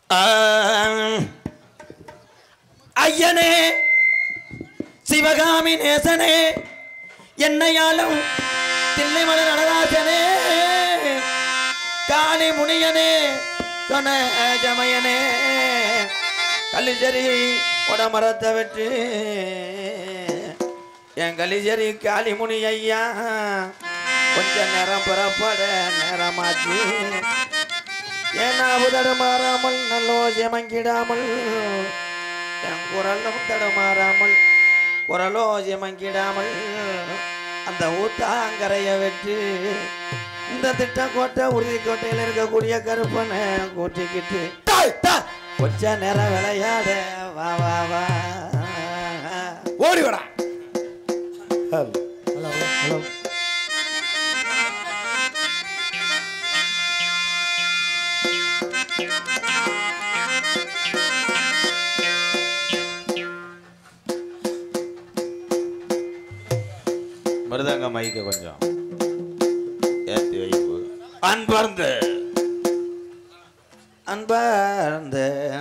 ஆம். ஐயனே சிவகாமி நேசனே என்னையாலும் தில்லைமல நடராஜனே காளி முனியனே சொன்ன ஜமயனே கல்லிச்சேரி உடமரத்தை வெற்றி என் கலிஜரி காளிமுனி ஐயா கொஞ்ச நேரம் புறப்பட நேரமாச்சு ஏன்னா தடுமாறாமல் நல்லோ ஜெமங்கிடாமல் என் குரலும் தடுமாறாமல் குரலோ ஜெமங்கிடாமல் அந்த ஊத்தாங்கரைய வெற்றி இந்த திட்டக்கோட்டை உறுதிக்கோட்டையில் இருக்கக்கூடிய கருப்பனை கூட்டிக்கிட்டு டேய், டேய், கொஞ்ச நேரம் விளையாட வா வா வா ஓடி வாடா ஹலோ ஹலோ மருதாங்க மைக்க கொஞ்சம் ஏத்தி வைப்பு அன்பார்ந்த அன்பார்ந்த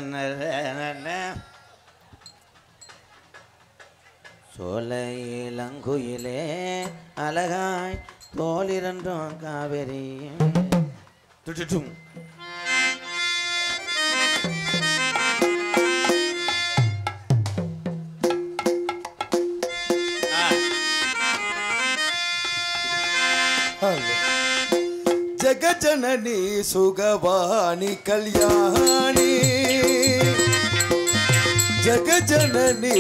சோலை இளங்குயிலே அழகாய் தோலிரண்டும் காவேரி துட்டுட்டும் ஹலோ ஜெகஜனனி சுகவாணி கல்யாணி ஜெகஜனனி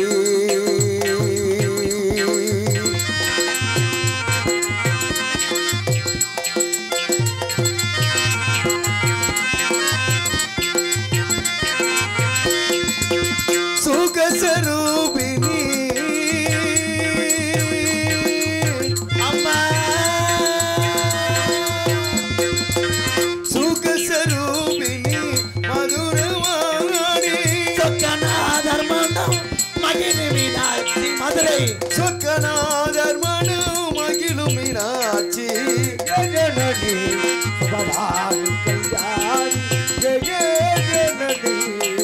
சுகஸ்வரூபிணி அம்மா சுகஸ்வரூபிணி மதுரவாணி சொக்கநாதர் மண்டம் மகிழ் மீனாட்சி மதுரை சொக்கநாதர் மனு மகிழும் மீனாட்சி ஜெகநடி சுபவாணி கல்யாணி ஜெய ஜெகநடி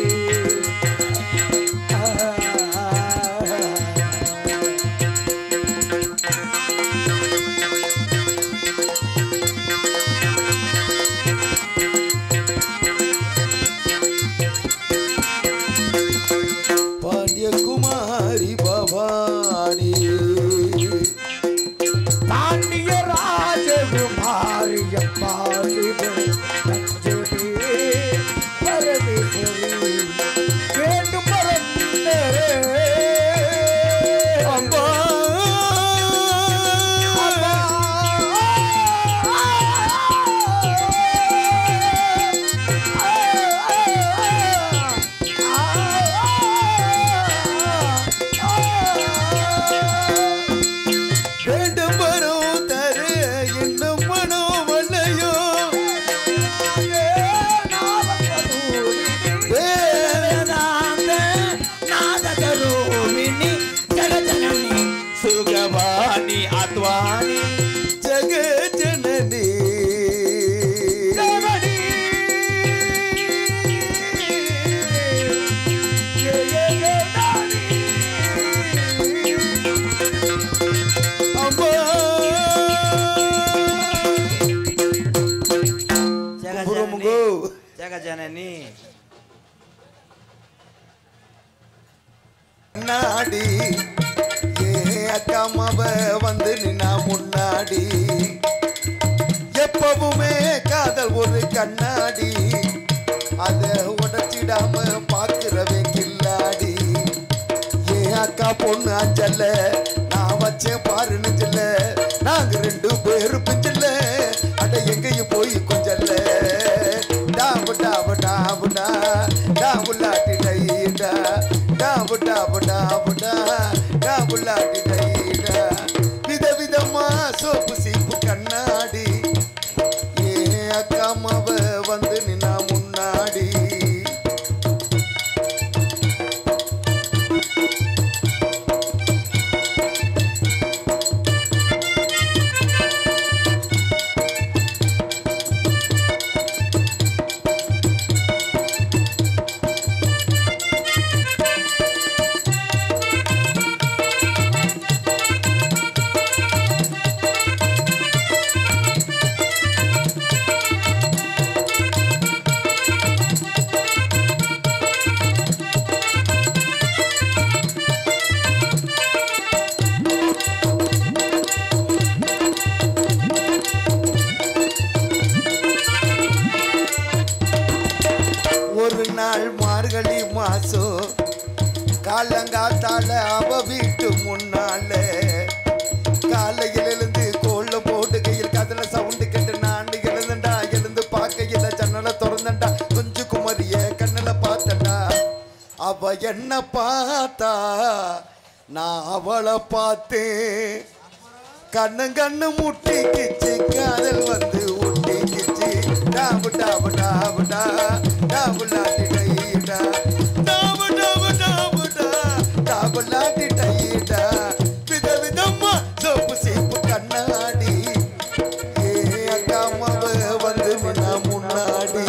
பாண்டியகுமாரி பவானி தாண்டிய ராஜகுமாரிய பாலிபுரி பரமேஸ்வரி வேண்டும் பரந்தே அம்பா வேண்டும் வரும் தரு இன்னும் மனோ வல்லையோ வேதாந்த நாதகரூபிணி ஜகஜனனி சுகவாணி அத்வானி ஜெகஜனனி அம்பா ஜகஜனனி புறமுகோ. ஜகஜனனி நாடி ஏ அக்காமவ வந்து நின்னா முன்னாடி எப்பவுமே காதல் ஒரு கண்ணாடி அத உடைச்சிடாம பாக்குறவன் கில்லாடி ஏ அக்கா பொண்ணு அஞ்சல்ல நான் வச்சேன் பாரு நெஞ்சல்ல நாங்க ரெண்டு பேரும் பிஞ்சல்ல அட எங்கேயும் போய் கொஞ்சல்ல டாபு டாபு டாபுடா டாபுலாட்டி டைடா டாபு டாபு டாபுடா டாபுலாட்டி டைடா விதவிதமா சோப்பு சீப்பு கண்ணாடி ஏ அக்கா மாவ வந்து நின்னா முன்னாடி ஒரு நாள் மார்கழி மாசம் காலங்காத்தால அவ வீட்டு முன்னால காலையில் எழுந்து கோல போடுகையில் கதல சவுண்டு கேட்டு நான் எழுந்தண்டா எழுந்து பார்க்கையில ஜன்னலை திறந்தண்டா கொஞ்சம் குமரிய கண்ணுல பார்த்தண்டா அவ என்ன பார்த்தா நான் அவளை பார்த்தேன் கண்ணு கண்ணு முட்டிக்கிச்சு காதல் வந்து ஒட்டிக்கிச்சு டாபு டாபு டாபு டா டாபு லாட்டி டைடா டாபு டாபு டாபு டா டாபு லாட்டி டைடா வித விதமா சோப்பு சீப்பு கண்ணாடி ஏ அக்கா மவ வந்து நின்னா முன்னாடி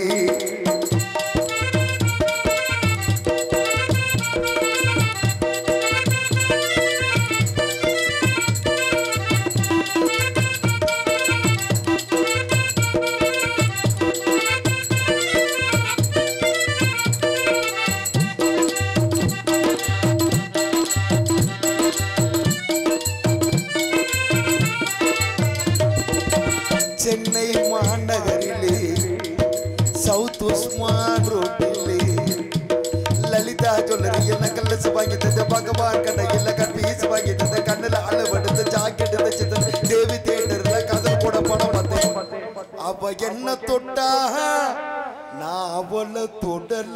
சென்னை மாநகரிலே சவுத் உஸ்மான் ரோட்டிலே லலிதா ஜுவல்லரி என்ன கல்லசு வாங்கி தந்த பகவான் கடையில் கற்பீஸ் வாங்கி தந்த கண்ணுல அளவெடுத்து ஜாக்கெட் தச்சு தந்த தேவி தேட்டர்ல கதல் கூட படம் பார்த்தேன் அவ என்ன தொட்டா நான் அவளை தொடல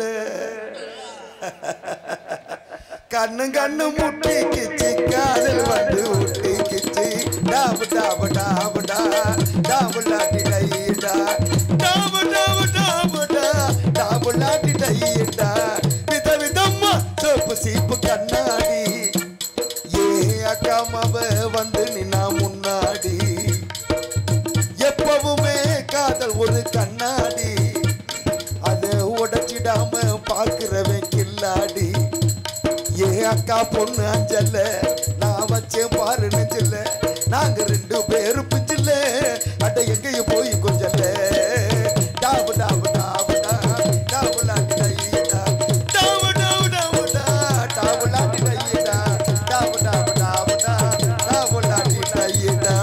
கண்ணு கண்ணு முட்டிக்கிச்சு காதல் வந்து ஒட்டிக்கிச்சு டாபு டாபு டாபு டா டாபு லாட்டி டைடா டாபு டாபு டாபு டா டாபு லாட்டி டைடா வித விதம்மா சோப்பு சீப்பு கண்ணாடி ஏ அக்கா மவ வந்து நின்னா முன்னாடி எப்பவுமே காதல் ஒரு கண்ணாடி அதை உடைச்சிடாம பாக்குறவன் கில்லாடி ஏ அக்கா பொண்ணு அஞ்சல்ல நான் வச்சேன் பாரு நெஞ்சில்ல நாங்க ரெண்டு பேரும் பிஞ்சில்ல அட எங்கேயும் போய் கொஞ்சல்ல டாபு டாபு டாபு டா டாபு லாட்டி டைடா டாபு டாபு டாபு டா டாபு லாட்டி டைடா டாபு டாபு டாபு டா டாபு லாட்டி டைடா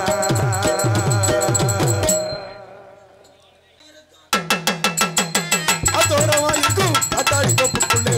அதோடவா இருக்கும் அத்தாடி தொப்புக்குள்ளே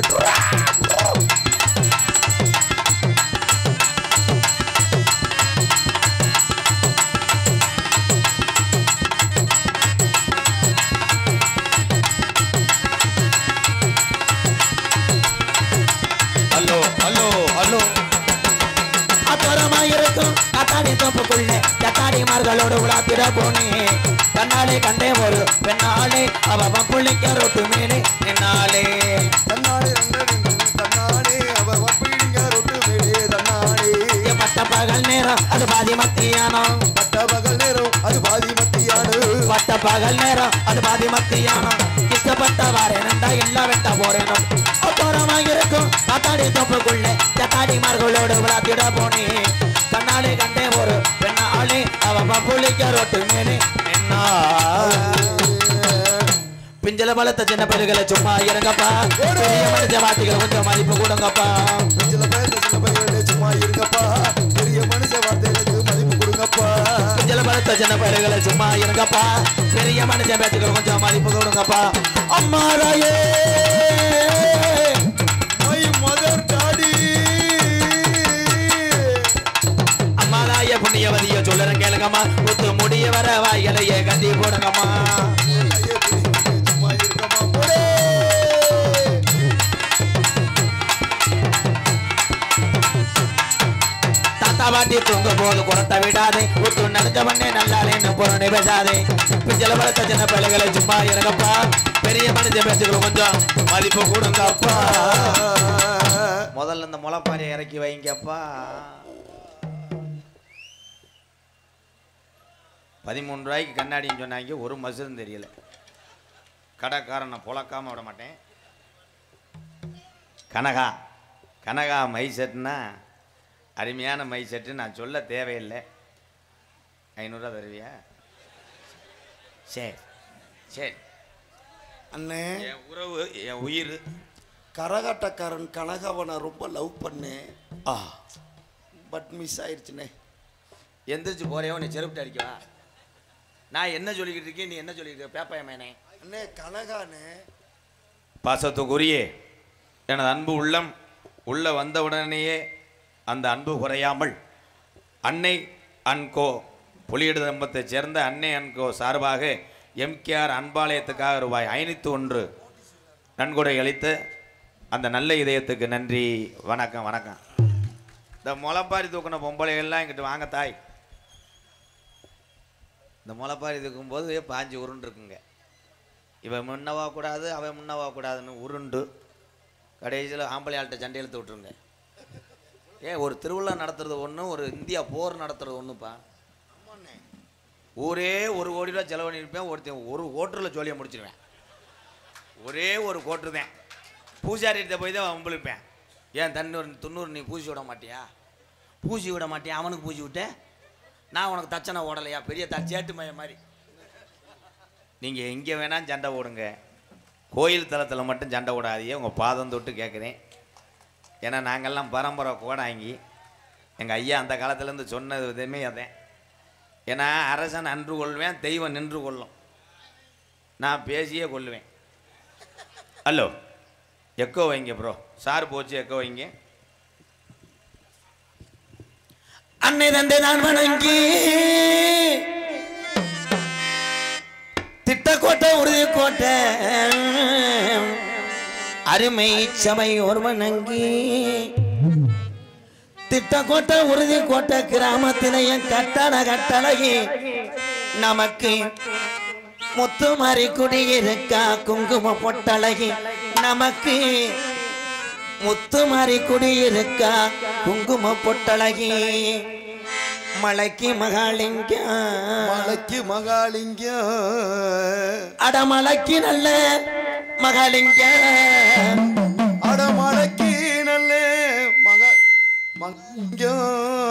ஹலோ ஹலோ ஹலோ அப்புறமா இருக்கும் கத்தாடி தோப்புக்குள்ளே கத்தாடி மார்களோடு உலாத்திட போனே கண்ணாலே கண்டே ஒரு பெண்ணாலே அவ புள்ளிக்க ரொட்டு மேலே நின்னாலே தன்னாலே ரெண்டு தன்னாலே அவ வப்பிடிங்க ரொட்டு மேலே தன்னாலே பட்ட பகல் நேரம் அது பாதி மத்தியானம் பட்ட பகல் நேரம் அது பாதி மத்தியானு பட்ட பகல் நேரம் அது பாதி மத்தியானம் இஷ்டப்பட்ட வாரேனண்டா இல்ல வெட்ட போறேனும் அப்புறமா இருக்கும் கத்தாடி தோப்புக்குள்ளே கத்தாடி மார்களோடு உலாத்திட போனே கண்ணாலே கண்டே ஒரு பெண்ணாலே அவ புள்ளிக்க ரொட்டு மேலே நின்னா பிஞ்சல பலத்த சின்ன பெருகளை சும்மா இருங்கப்பா பெரிய மனுஷ வார்த்தைகள் கொஞ்சம் மதிப்பு கொடுங்கப்பா சில பேர் சில பேர் சும்மா இருங்கப்பா பெரிய மனுஷ வார்த்தைகளுக்கு மதிப்பு கொடுங்கப்பா பிஞ்சல பலத்த சின்ன பெருகளை சும்மா இருங்கப்பா பெரிய மனுஷ பேச்சுகள் கொஞ்சம் மதிப்பு கொடுங்கப்பா அம்மாராயே மை மதர் டாடி அம்மாராய புண்ணியவதிய சொல்லுறேன் கேளுங்கம்மா முத்து முடிய வர வாய்களையே கட்டி போடுங்கம்மா சும்மா இருக்கமா போடே தாத்தா பாட்டி தூங்க போது குரட்ட விடாதே முத்து நினைச்ச பண்ணே நல்லாலேன்னு புறணி பேசாதே பிஞ்சல பலத்த சின்ன பிள்ளைகளை சும்மா இருங்கப்பா பெரிய மனுஷ பேச்சுகள் கொஞ்சம் மதிப்பு கொடுங்கப்பா முதல்ல இந்த முளைப்பாரியை இறக்கி வைங்கப்பா பதிமூணு ரூபாய்க்கு கண்ணாடின்னு சொன்னாங்க ஒரு மசுரும் தெரியல கடைக்காரனை புழக்காம விட மாட்டேன் கனகா கனகா மை செட்டுனா அருமையான மை செட்டு நான் சொல்ல தேவையில்லை ஐநூறுரூவா தருவியா சரி சரி அண்ணே என் உறவு என் உயிர் கரகாட்டக்காரன் கனகாவை நான் ரொம்ப லவ் பண்ணேன் ஆ பட் மிஸ் ஆயிடுச்சுண்ணே எந்திரிச்சு போறியோ நீ செருப்பிட்டு அடிக்கவா நான் என்ன சொல்லிக்கிட்டு இருக்கேன் நீ என்ன சொல்லிட்டு இருக்க பேப்பாய மேனே அண்ணே கனகானே பாசத்துக்குரிய எனது அன்பு உள்ளம் உள்ள வந்தவுடனேயே அந்த அன்பு குறையாமல் அன்னை அன்கோ புலியிடு தம்பத்தைச் சேர்ந்த அன்னை அன்கோ சார்பாக எம்கேஆர் அன்பாலயத்துக்காக ரூபாய் ஐநூற்றி ஒன்று நன்கொடை அளித்த அந்த நல்ல இதயத்துக்கு நன்றி வணக்கம் வணக்கம் இந்த முளைப்பாரி தூக்கின பொம்பளைகள்லாம் இங்கிட்டு வாங்க தாய் இந்த முளைப்பாரி தூக்கும்போது பாஞ்சு உருண்டுருக்குங்க இவன் முன்னவா கூடாது அவன் முன்னவா கூடாதுன்னு உருண்டு கடைசியில் ஆம்பளை ஆள்கிட்ட சண்டை இழுத்து விட்ருங்க ஏன் ஒரு திருவிழா நடத்துறது ஒன்று ஒரு இந்தியா போர் நடத்துறது ஒன்றுப்பா ஊரே ஒரு கோடி ரூபா செலவு பண்ணியிருப்பேன் ஒருத்தன் ஒரு கோட்டரில் ஜோலியை முடிச்சிருவேன் ஒரே ஒரு கோட்ரு தான் பூசாரிகிட்ட போய் தான் வம்பிழுப்பேன் ஏன் தண்ணூறு தொண்ணூறு நீ பூசி விட மாட்டியா பூசி விட மாட்டியா அவனுக்கு பூசி விட்ட நான் உனக்கு தச்சனை ஓடலையா பெரிய தச்சேட்டு மய மாதிரி நீங்கள் எங்கே வேணால் சண்டை போடுங்க கோயில் தளத்தில் மட்டும் சண்டை போடாதீங்க உங்கள் பாதம் தொட்டு கேட்குறேன் ஏன்னா நாங்கள்லாம் பரம்பரை கோடாங்கி எங்கள் ஐயா அந்த காலத்துலேருந்து சொன்னது விதமே அதான் ஏன்னா அரசன் அன்று கொள்வேன் தெய்வம் நின்று கொள்ளும் நான் பேசியே கொள்ளுவேன் ஹலோ எக்கோ வைங்க ப்ரோ சார் போச்சு எக்கோ வைங்க அன்னை தந்தை நான் வணங்கி திட்டக்கோட்டை உறுதி கோட்டை அருமை சபை ஒரு வணங்கி திட்டக்கோட்டை உறுதி கோட்டை கிராமத்திலேயே கட்டட கட்டழகி நமக்கு முத்துமாரி குடியிருக்கா குங்கும பொட்டழகி நமக்கு முத்துமாரி குடியிருக்கா குங்கும பொட்டழகி மலைக்கு மகாலிங்கம் மலைக்கு மகாலிங்கம் அடமலைக்கு நல்ல மகாலிங்கம் அடமலைக்கு நல்ல மக மங்கியம்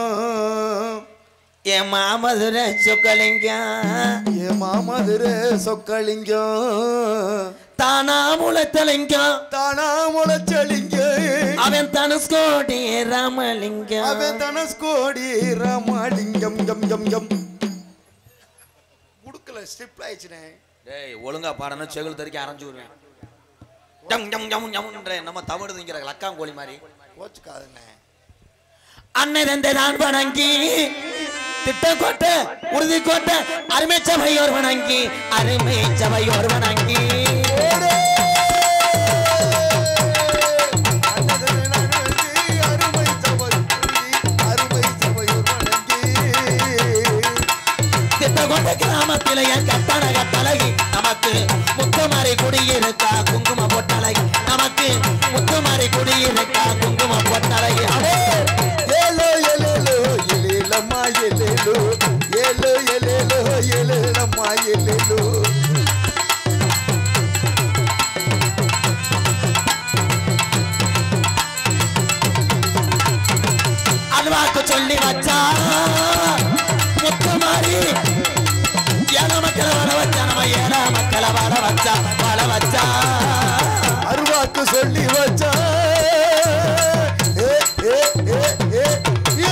என் மாமதுரை சொக்கலிங்கம் ஏ மாமதுர சொக்கலிங்கம் தானா முளைத்தலிங்கம் தானா முளைச்சலிங்க அவன் தனுஷ்கோடி ராமலிங்கம் அவன் Dhanushkodi Ramalingam come come come குடுக்கல ஸ்டிப் ஆயிடுச்சுனே டேய் ஒழுங்கா பாடணும் செகுல் தறிக்க அரைஞ்சு விடுவேன் ஜம் ஜம் ஜம் ஜம்ன்ற நம்ம தவிடுதுங்கிற லக்காங்கோழி மாதிரி கோச்சுக்காதுண்ணே அன்னை தந்தை நான் வணங்கி திட்டக்கோட்டை உறுதி கோட்டை அருமை சபையோர் வணங்கி அருமை சபையோர் வணங்கி அருமை சபை அருமை சபையோர் வணங்கி திட்டக்கோட்டை கிராமத்திலே கட்டண கட்டழகி நமக்கு முத்துமாரி குடியிருக்கா குங்கும பொட்டழகி நமக்கு முத்துமாரி குடியிருக்கா குங்கும பொட்டழகி அடே ஏலோ எலேலோ எலேலம்மா எலேலோ ஏலோ எலேலோ எலேலம்மா எலேலோ அல்வாக்கு சொல்லி வச்சா முத்துமாரி ஏழ மக்களை வாழ வச்சா நம்ம ஏழ மக்களை வாழ வச்சா வாழ வச்சா அருவாக்கு சொல்லி வச்சா ஏ, ஏ, ஏ, ஏ, ஏ.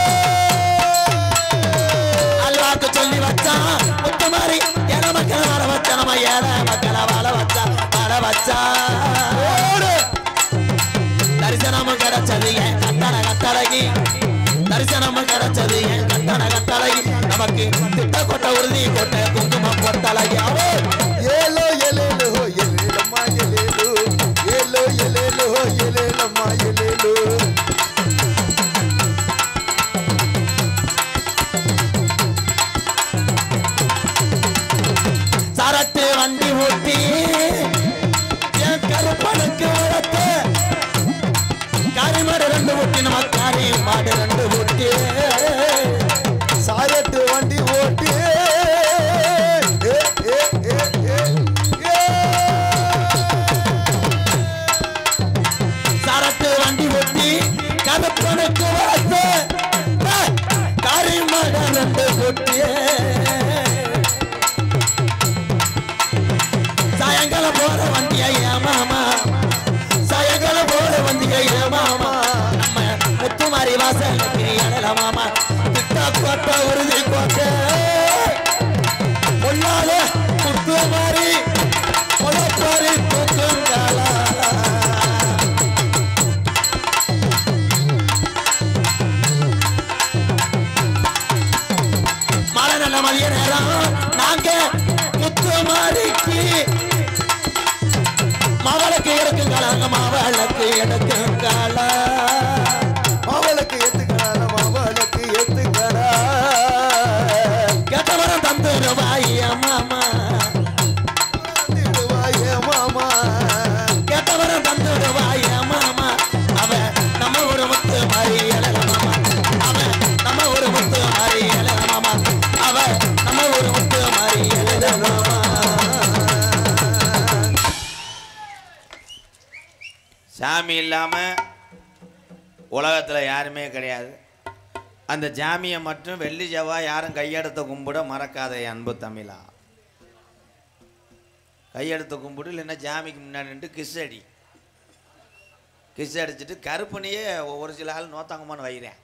அல்வாக்கு சொல்லி வச்சா முத்துமாரி ஏழ மக்களை வாழ வச்சா நம்ம ஏழ மக்களை வாழ வச்சா வாழ வச்சா தரிசனம் கிடைச்சது என் கட்டண கட்டழகி தரிசனம் கிடைச்சது என் கட்டண கட்டழகி நமக்கு திட்ட கொட்ட உறுதி கொட்ட குங்குமம் பொட்டழகி அவே ஏலோ எலேலோ எலேலம்மா எலேலோ ஏலோ எலேலோ எலேலம்மா எலேலோ சரட்டு வண்டி ஓட்டி என் கருப்பனுக்கு வளர்த்து கரிமாடு ரெண்டு ஓட்டி நம்ம கறி மாடு ரெண்டு ஓட்டி சாயட்டு வண்டி ஓட்டி ஏ, ஏ, ஏ, ஏ, ஏ. சரட்டு வண்டி ஓட்டி கருப்பனுக்கு வளர்த்து கரிமாடு ரெண்டு ஓட்டி சாயங்காலம் போற வண்டியா ஏமாமா சாயங்காலம் போற வண்டியா ஏமாமா நம்ம முத்துமாரி வாசலுக்கு இடையில மாமா திட்ட கோட்டை உறுதி கோட்டை பொல்லாத முத்துமாரி முளப்பாரி தூக்குங்கால மாவளுக்கு எடுக்குங்களா மாவளுக்கு எடுக்குங்களா மாவளுக்கு ஏத்துக்கடா மாவளுக்கு ஏத்துக்கடா கெட்டவரம் தந்துருவாய் மாமா திடுவாயே மாமா கெட்டவரம் தந்துருவாய் மாமா அவன் நம்ம ஒரு முத்து மாறி அழக மாமா அவன் நம்ம ஒரு முத்து மாறி அழக மாமா அவன் நம்ம ஒரு முத்து மாறி அழக மாமா சாமி இல்லாமல் உலகத்தில் யாருமே கிடையாது அந்த ஜாமியை மட்டும் வெள்ளி செவ்வாய் யாரும் கையெடுத்து கும்பிட மறக்காத என் அன்பு தமிழா கையெடுத்து கும்பிடு இல்லைன்னா ஜாமிக்கு முன்னாடி நின்று கிஸ் அடி கிஸ் அடிச்சுட்டு கருப்பனையே ஒரு சில ஆள் நோத்தாங்கம்மான்னு வைகிறேன்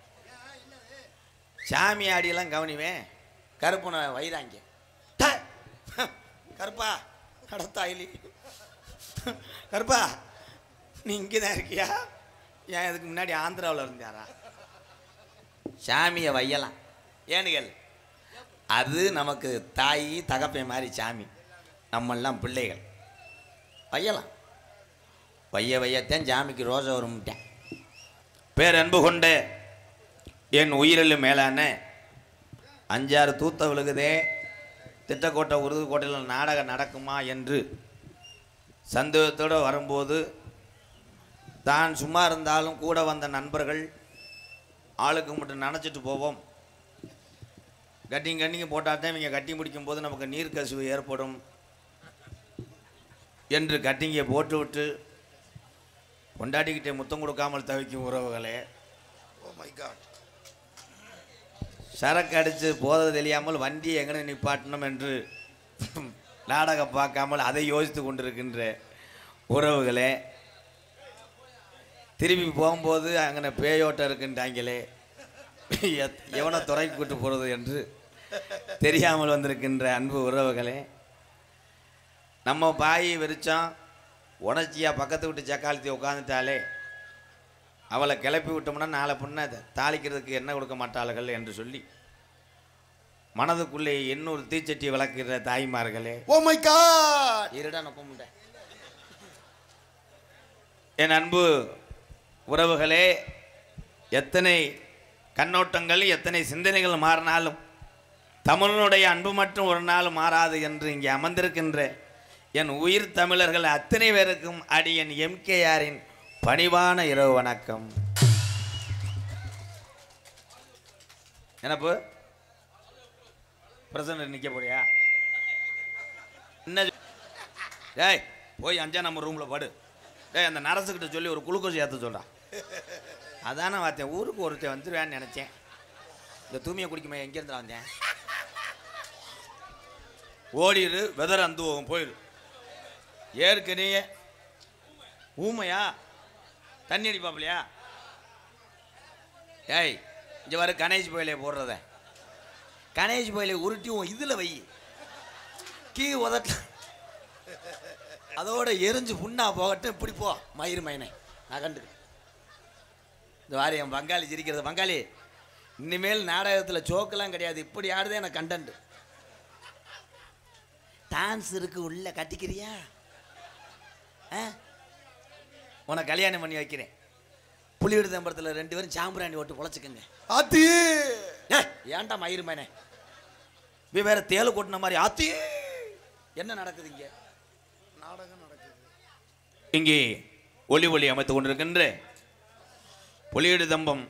சாமி ஆடியெல்லாம் கவனிவேன் கருப்பனை வைறாங்க டே, கருப்பா கடத்தாயிலி கருப்பா நீ இங்கே தான் இருக்கியா ஏன் இதுக்கு முன்னாடி ஆந்திராவில் இருந்தாரா சாமியை வையலாம் ஏன்னு கேளு அது நமக்கு தாய் தகப்பை மாதிரி சாமி நம்மெல்லாம் பிள்ளைகள் வையலாம் வைய வையத்தான் சாமிக்கு ரோசை வரும்ட்டேன் பேரன்பு கொண்டு என் உயிரிலும் மேலான அஞ்சாறு தூத்த விழுகுதே திட்டக்கோட்டை உருதுக்கோட்டையில் நாடகம் நடக்குமா என்று சந்தேகத்தோடு வரும்போது தான் சும்மா இருந்தாலும் கூட வந்த நண்பர்கள் ஆளுக்கு மட்டும் நினச்சிட்டு போவோம் கட்டிங் கட்டிங்க போட்டால் தான் இவங்க கட்டி முடிக்கும் போது நமக்கு நீர் கசிவு ஏற்படும் என்று கட்டிங்கை போட்டு விட்டு கொண்டாடிக்கிட்டே முத்தம் கொடுக்காமல் தவிக்கும் உறவுகளே ஓ மை காட் சரக்கு அடித்து போத தெரியாமல் வண்டியை எங்கே நிப்பாட்டணும் என்று நாடகம் பார்க்காமல் அதை யோசித்து கொண்டிருக்கின்ற உறவுகளே திரும்பி போகும்போது அங்கே பேயோட்டம் இருக்கின்றாங்களே எத்- எவனை துறைக்கு கூட்டு போகிறது என்று தெரியாமல் வந்திருக்கின்ற அன்பு உறவுகளே நம்ம பாய் விரிச்சோம் உணர்ச்சியாக பக்கத்து விட்டு சக்காலத்தி உட்காந்துட்டாலே அவளை கிளப்பி விட்டோம்னா நாளை பின்ன தாளிக்கிறதுக்கு என்ன கொடுக்க மாட்டார்கள் என்று சொல்லி மனதுக்குள்ளே இன்னொரு தீச்சட்டி விளக்குகிற தாய்மார்களே ஓ மை காட் இருடா நொப்பமுண்ட என் அன்பு உறவுகளே எத்தனை கண்ணோட்டங்கள் எத்தனை சிந்தனைகள் மாறினாலும் தமிழனுடைய அன்பு மட்டும் ஒரு நாள் மாறாது என்று இங்கே அமர்ந்திருக்கின்ற என் உயிர் தமிழர்கள் அத்தனை பேருக்கும் அடியன் எம்கேஆரின் பணிவான இரவு வணக்கம் என்னப்பு பிரசன்ட் நிற்க போறியா என்ன டேய் போய் அஞ்சா நம்ம ரூமில் படு டேய் அந்த நரசுக்கிட்ட சொல்லி ஒரு குளுக்கோஸ் ஏற்ற சொல்கிறான் அதானே பார்த்தேன் ஊருக்கு ஒருத்தன் வந்துடுவேன்னு நினச்சேன் இந்த தூமியை குடிக்குமே எங்கேருந்து வந்தேன் ஓடிடு வெதர் அந்து போகும் போயிடு ஏற்கனவே ஊமையா தண்ணி அடிப்பாப்லையா ஏய் இங்கே வர கணேஷ் கோயிலே போடுறத கணேஷ் கோயிலை உருட்டி உன் இதில் வை கீ உதட்ட அதோட எரிஞ்சு புண்ணா போகட்டும் இப்படி போ மயிர் மைனே நான் கண்டு இந்த வாரி என் பங்காளி சிரிக்கிறது பங்காளி இனிமேல் நாடகத்தில் சோக்கெல்லாம் கிடையாது இப்படி ஆடுதே எனக்கு கண்டன்ட் டான்ஸ் இருக்கு உள்ள கட்டிக்கிறியா ஆ உனக்கு கல்யாணம் பண்ணி வைக்கிறேன் புலிவிடு தம்பரத்தில் ரெண்டு பேரும் சாம்பிராணி ஓட்டு பொழைச்சிக்கங்க ஆத்தி ஏய், ஏன்டா மயிர் மேனே நீ வேற தேளு கொட்டின மாதிரி ஆத்தி என்ன நடக்குது இங்க நாடகம் நடக்குது இங்கே ஒளி ஒளி அமைத்துக் கொண்டிருக்கின்ற புலியீடு தம்பம்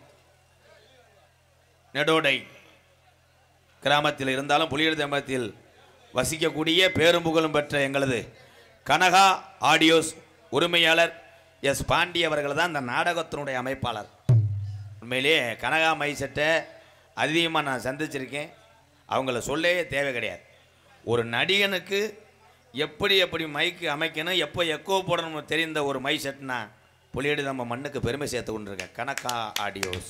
நெடோடை கிராமத்தில் இருந்தாலும் புலியீடு தம்பத்தில் வசிக்கக்கூடிய பேரும் புகழும் பெற்ற எங்களது கனகா ஆடியோஸ் உரிமையாளர் எஸ் பாண்டி அவர்கள் தான் இந்த நாடகத்தினுடைய அமைப்பாளர் உண்மையிலேயே கனகா மைசெட்டை அதிகமாக நான் சந்திச்சிருக்கேன் அவங்கள சொல்லவே தேவை கிடையாது ஒரு நடிகனுக்கு எப்படி எப்படி மைக்கு அமைக்கணும் எப்போ எக்கோ போடணும்னு தெரிந்த ஒரு மை செட்னா புலியடி நம்ம மண்ணுக்கு பெருமை சேர்த்து கொண்டிருக்கேன் கனகா ஆடியோஸ்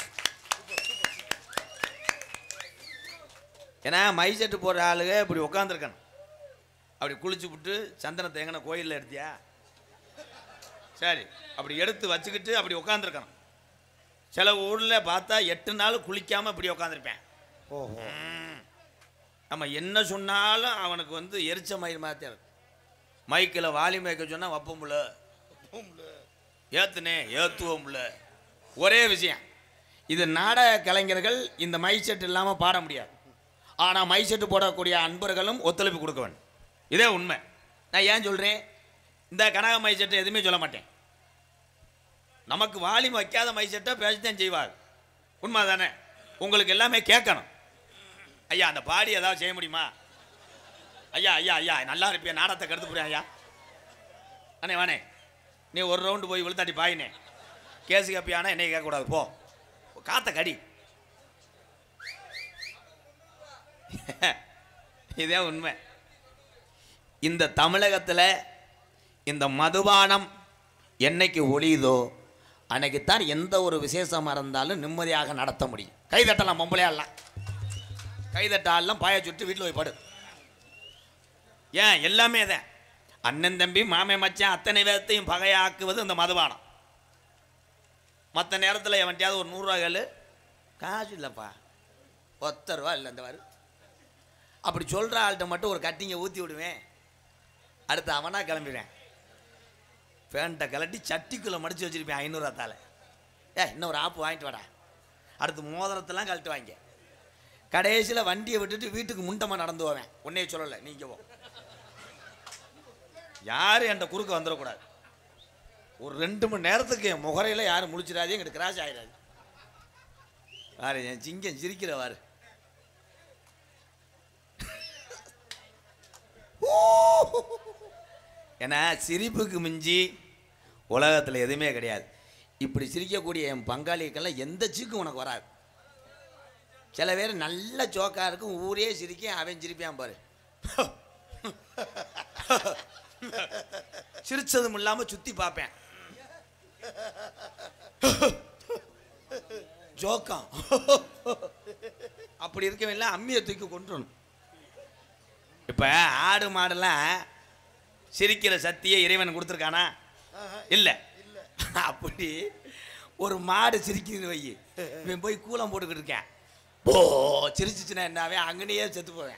ஏன்னா மை செட்டு போடுற ஆளுங்க இப்படி உட்காந்துருக்கணும் அப்படி குளிச்சு விட்டு சந்தனத்தை எங்கன கோயிலில் எடுத்தியா சரி அப்படி எடுத்து வச்சுக்கிட்டு அப்படி உட்காந்துருக்கணும் சில ஊரில் பார்த்தா எட்டு நாள் குளிக்காமல் இப்படி உட்காந்துருப்பேன் ஓஹோ நம்ம என்ன சொன்னாலும் அவனுக்கு வந்து எரிச்ச மயிர் மாதிரி இருக்கும் மைக்கில் வாலி வைக்க சொன்னால் வப்பமுல ஏத்துனே ஏத்துவோம்ல ஒரே விஷயம் இது நாடக கலைஞர்கள் இந்த மை செட் இல்லாமல் பாட முடியாது ஆனால் மை செட்டு போடக்கூடிய அன்பர்களும் ஒத்துழைப்பு கொடுக்க வேண்டும் இதே உண்மை நான் ஏன் சொல்கிறேன் இந்த கனக மை செட்டை எதுவுமே சொல்ல மாட்டேன் நமக்கு வாலிம் வைக்காத மை செட்டை பேசத்தான் செய்வார் உண்மை தானே உங்களுக்கு எல்லாமே கேட்கணும் ஐயா அந்த பாடி ஏதாவது செய்ய முடியுமா ஐயா ஐயா ஐயா நல்லா இருப்பியா நாடகத்தை கெடுத்து போறியா ஐயா அண்ணே வானே நீ ஒரு ரவுண்டு போய் விழுத்தாட்டி பாயினே கேஸு கேப்பியானா என்னைய கேட்கக்கூடாது போ காத்த கடி இதே உண்மை இந்த தமிழகத்தில் இந்த மதுபானம் என்னைக்கு ஒளியுதோ அன்னைக்குத்தான் எந்த ஒரு விசேஷமாக இருந்தாலும் நிம்மதியாக நடத்த முடியும் கைதட்டலாம் பொம்பளையாடலாம் கைதட்டாலாம் பாய சுட்டு வீட்டில் போய் படு ஏன் எல்லாமே தான் அண்ணன் தம்பி மாமே மச்சான் அத்தனை பேர்த்தையும் பகையாக்குவது இந்த மதுபானம் மற்ற நேரத்தில் எவன்ட்டியாவது ஒரு நூறுரூவா கேளு காசு இல்லைப்பா ஒத்த ரூபா இல்லை இந்த வாரு அப்படி சொல்கிற ஆள்கிட்ட மட்டும் ஒரு கட்டிங்க ஊற்றி விடுவேன் அடுத்து அவனாக கிளம்பிடுவேன் பேண்ட்டை கலட்டி சட்டிக்குள்ளே மடித்து வச்சுருப்பேன் ஐநூறுவாத்தால் ஏ இன்னும் ஒரு ஆப்பு வாங்கிட்டு வாடா அடுத்து மோதிரத்தெல்லாம் கழட்டு வாங்க கடைசியில் வண்டியை விட்டுட்டு வீட்டுக்கு முண்டமாக நடந்து போவேன் உன்னையே சொல்லலை நீங்கள் போ யாரும் என்கிட்ட குறுக்க வந்துடக்கூடாது ஒரு ரெண்டு மணி நேரத்துக்கு என் முகரையில் யாரும் முழிச்சிடாதே எங்கிட்ட கிராஷ் ஆகிடாது வாரு என் சிங்கம் சிரிக்கிற வாரு ஏன்னா சிரிப்புக்கு மிஞ்சி உலகத்தில் எதுவுமே கிடையாது இப்படி சிரிக்கக்கூடிய என் பங்காளிக்கெல்லாம் எந்த சீக்கும் உனக்கு வராது சில பேர் நல்ல ஜோக்காக இருக்கும் ஊரே சிரிக்க அவன் சிரிப்பான் பாரு சிரிச்சதும் இல்லாமல் சுற்றி பார்ப்பேன் ஜோக்கம் அப்படி இருக்கவன் எல்லாம் அம்மியை தூக்கி கொண்டுறணும் இப்போ ஆடு மாடெல்லாம் சிரிக்கிற சக்தியை இறைவன் கொடுத்துருக்கானா இல்லை அப்படி ஒரு மாடு சிரிக்குது வை இவன் போய் கூலம் போட்டுக்கிட்டு இருக்கேன் ஓ சிரிச்சிச்சுன்னா என்னாவே அங்கனையே செத்து போவேன்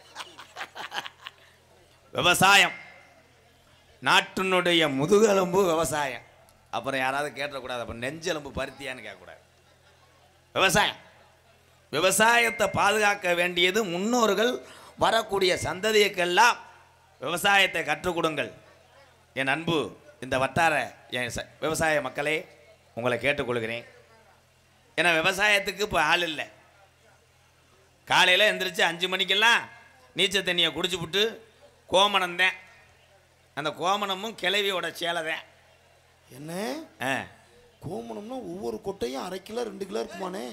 விவசாயம் நாட்டினுடைய முதுகெலும்பு விவசாயம் அப்புறம் யாராவது கேட்டக்கூடாது அப்போ நெஞ்செலும்பு பருத்தியான்னு கேட்கக்கூடாது விவசாயம் விவசாயத்தை பாதுகாக்க வேண்டியது முன்னோர்கள் வரக்கூடிய சந்ததியக்கெல்லாம் விவசாயத்தை கற்றுக் கொடுங்கள் என் அன்பு இந்த வட்டார என் ச- விவசாய மக்களே உங்களை கேட்டுக்கொள்கிறேன் ஏன்னா விவசாயத்துக்கு இப்போ ஆள் இல்லை காலையில் எந்திரிச்சு அஞ்சு மணிக்கெல்லாம் நீச்சல் தண்ணியை குடிச்சு விட்டு கோமணம் தான் அந்த கோமணமும் கிளவியோட சேலை தான் என்ன ஆ கோமணம்னா ஒவ்வொரு கொட்டையும் அரை கிலோ ரெண்டு கிலோ இருக்குமானே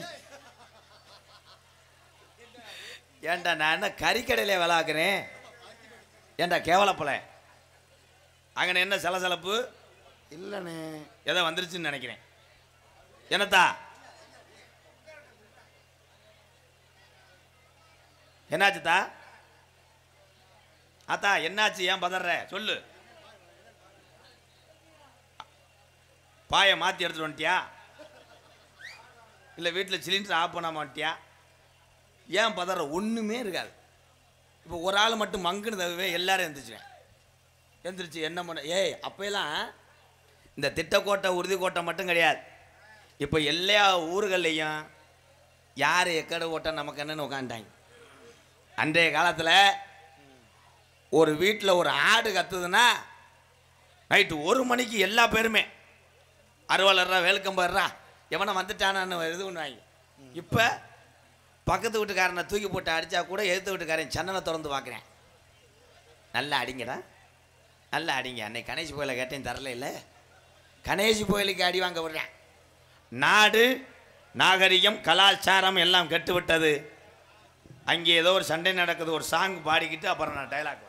ஏன்டா நான் என்ன கறிக்கடையில் விளாக்குறேன் ஏன்டா கேவலப்பல அங்கே என்ன சலசலப்பு இல்லைண்ணே ஏதோ வந்துருச்சுன்னு நினைக்கிறேன் என்னத்தா என்னாச்சுத்தா ஆத்தா என்னாச்சு ஏன் பதற சொல்லு பாயை மாற்றி எடுத்துட்டு வந்துட்டியா இல்லை வீட்டில் சிலிண்டர் ஆஃப் பண்ணாம வந்துட்டியா ஏன் பதற ஒன்றுமே இருக்காது இப்போ ஒரு ஆள் மட்டும் மங்குன்னு தவிர எல்லாரும் எந்திரிச்சுவேன் எந்திரிச்சு என்ன பண்ண ஏய் அப்போலாம் இந்த திட்டக்கோட்டை உறுதிக்கோட்டை மட்டும் கிடையாது இப்போ எல்லா ஊர்கள்லையும் யார் எக்கடை ஓட்ட நமக்கு என்னன்னு உட்காந்துட்டாங்க அன்றைய காலத்தில் ஒரு வீட்டில் ஒரு ஆடு கத்துதுன்னா நைட்டு ஒரு மணிக்கு எல்லா பேருமே அறுவாளர்ரா வேலுக்கம்பர்ரா எவனை வந்துட்டானான்னு இது பண்ணுவாங்க இப்போ பக்கத்து வீட்டுக்காரனை தூக்கி போட்டு அடித்தா கூட எதிர்த்து வீட்டுக்காரன் சன்னனை திறந்து பார்க்குறேன் நல்லா அடிங்கடா நல்லா அடிங்க அன்னைக்கு கணேஷ் கோயிலை கேட்டேன் தரல இல்லை கணேஷ் கோயிலுக்கு அடி வாங்க விடுறேன் நாடு நாகரிகம் கலாச்சாரம் எல்லாம் கெட்டு விட்டது அங்கே ஏதோ ஒரு சண்டை நடக்குது ஒரு சாங் பாடிக்கிட்டு அப்புறம் நான் டைலாக் வரேன்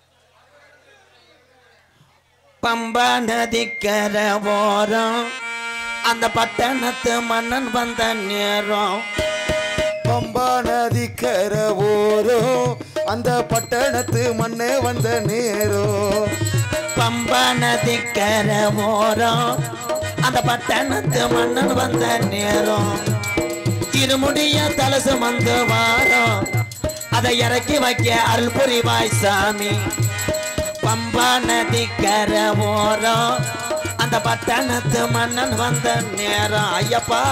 பம்பா நதிக்கர ஓரம் அந்த பட்டணத்து மன்னன் வந்த நேரம் பம்பா நதிக்கர ஓரம் அந்த பட்டணத்து மண்ணே வந்த நேரம் பம்பா நதிக்கர ஓரம் அந்த பட்டணத்து மன்னன் வந்த நேரம் இருமுடிய தலசு வந்து வாரம் அதை இறக்கி வைக்க அருள் புரிவாய் சாமி பம்பா நதிக்கர ஓரம் அந்த அந்த பட்டணத்து மன்னன் வந்த நேரம் ஐயப்பா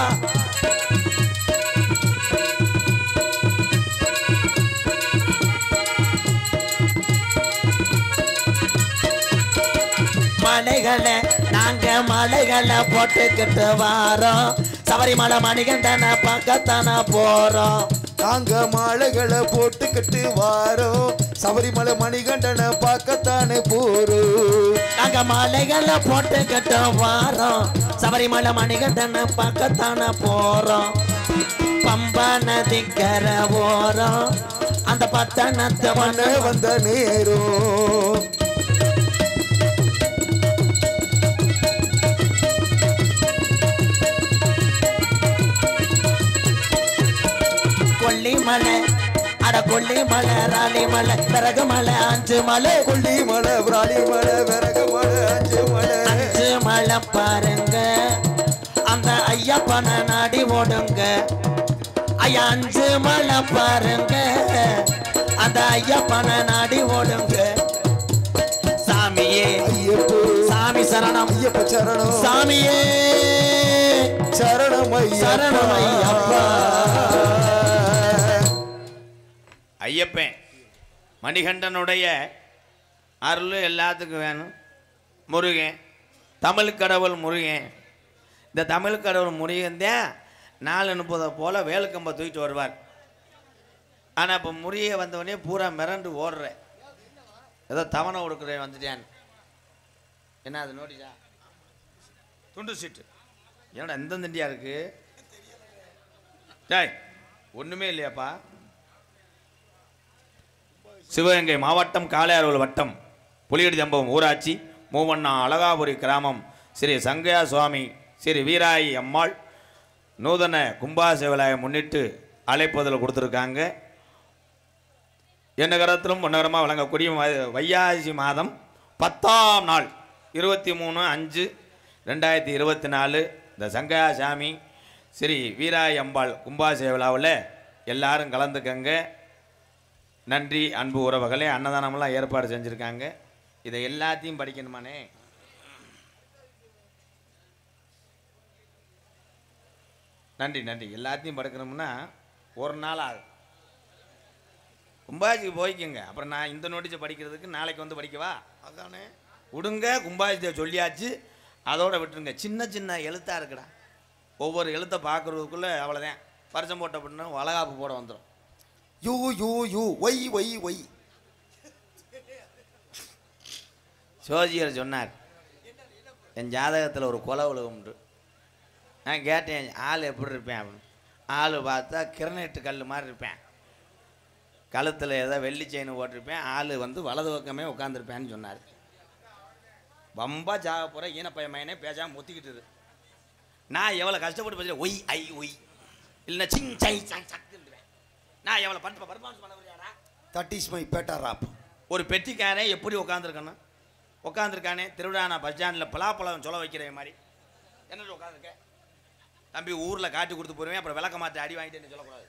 மலைகளை நாங்க மலைகளை போட்டுக்கிட்டு வாரோம் சபரிமலை மணிகண்டனை பக்கத்தான போறோம் நாங்க மாலைகளை போட்டுக்கிட்டு வாரோம் சபரிமலை மணிகண்டனை பார்க்கத்தானே போறோம் நாங்க மலைகளை போட்டுக்கிட்டு வாரோம் சபரிமலை மணிகண்டனை பக்கத்தான போறோம் பம்பா நதிக்கர ஓரம் அந்த பட்டணத்து மண்ண மண்ணை வந்த நேரம் கொல்லிமலை அட கொல்லிமலை ராலிமலை பிறகு மலை அஞ்சு மலை கொல்லி மலை விராலி மலை விறகு மலை அஞ்சு மலை அஞ்சு மலை பாருங்க அந்த ஐயப்பனை நாடி ஓடுங்க ஐயா அஞ்சு மலை பாருங்க அந்த ஐயப்பனை நாடி ஓடுங்க சாமியே ஐயப்போ சாமி சரணம் ஐயப்ப சரணம் சாமியே சரணம் சரணம் ஐயப்பா. ஐயப்பன் மணிகண்டனுடைய அருள் எல்லாத்துக்கும் வேணும் முருகன் தமிழ் கடவுள் முருகன் இந்த தமிழ் கடவுள் முருகன் தான் நாலு முப்பதை போல் வேலுக்கம்பை தூக்கிட்டு வருவார் ஆனால் இப்போ முருகை வந்தவொடனே பூரா மிரண்டு ஓடுறேன் ஏதோ தவணை கொடுக்குறேன் வந்துட்டேன் என்ன அது நோட்டீஸா துண்டு சீட்டு என்னடா இந்த திண்டியா இருக்கு டேய் ஒன்றுமே இல்லையாப்பா சிவகங்கை மாவட்டம் காளையார்வல் வட்டம் புலியடி தம்பம் ஊராட்சி மூவண்ணா அழகாபுரி கிராமம் ஸ்ரீ சங்கையா சுவாமி ஸ்ரீ வீராயி அம்மாள் நூதன கும்பாசேவலாயை முன்னிட்டு அழைப்பதில் கொடுத்துருக்காங்க எண்ணகரத்திலும் பொன்னகரமாக வழங்கக்கூடிய வை- வைகாசி மாதம் பத்தாம் நாள் இருபத்தி மூணு அஞ்சு ரெண்டாயிரத்தி இருபத்தி நாலு இந்த சங்கையா சாமி ஸ்ரீ வீராயி அம்பாள் கும்பாசேவலாவில் எல்லாரும் கலந்துக்கங்க நன்றி அன்பு உறவுகளே அன்னதானமெல்லாம் ஏற்பாடு செஞ்சுருக்காங்க இதை எல்லாத்தையும் படிக்கணுமானே நன்றி நன்றி எல்லாத்தையும் படுக்கணும்னா ஒரு நாள் ஆகும் கும்பாஜிக்கு போய்க்குங்க அப்புறம் நான் இந்த நோட்டீஸை படிக்கிறதுக்கு நாளைக்கு வந்து படிக்கவா அதானே விடுங்க கும்பாஜியை சொல்லியாச்சு அதோட விட்டுருங்க சின்ன சின்ன எழுத்தாக இருக்குடா ஒவ்வொரு எழுத்தை பார்க்குறதுக்குள்ளே அவ்வளோதான் பரிசம் போட்ட அப்படின்னா வளகாப்பு போட வந்துடும் you you you why why why சோதியர் சொன்னார் என் ஜாதகத்தில் ஒரு கொலை உலகம்ண்டு நான் கேட்டேன் ஆள் எப்படி இருப்பேன் அப்படின்னு ஆள் பார்த்தா கிரனைட்டு கல் மாதிரி இருப்பேன் கழுத்தில் ஏதோ வெள்ளி செயின் போட்டிருப்பேன் ஆள் வந்து வலது பக்கமே உட்காந்துருப்பேன்னு சொன்னார் வம்பா ஜாக போகிற ஈனப்பைய மயனே பேசாமல் முத்திக்கிட்டு இரு. நான் எவ்வளோ கஷ்டப்பட்டு பேசுகிறேன் ஒய் ஐ ஒய் இல்லைன்னா சிங் சை சை சக்குன்றேன் நான் எவ்வளோ பண்ண பர்ஃபார்மன்ஸ் பண்ண முடியாதா that is my Petta rap ஒரு பெட்டிக்காரன் எப்படி உட்காந்துருக்கணும் உட்காந்துருக்கானே திருவிழா பஸ் ஸ்டாண்டில் பலாப்பழம் சொல்ல வைக்கிற மாதிரி என்ன உட்காந்துருக்க தம்பி ஊரில் காட்டி கொடுத்து போயிருவேன் அப்புறம் விளக்க மாற்றி அடி வாங்கிட்டு சொல்லக்கூடாது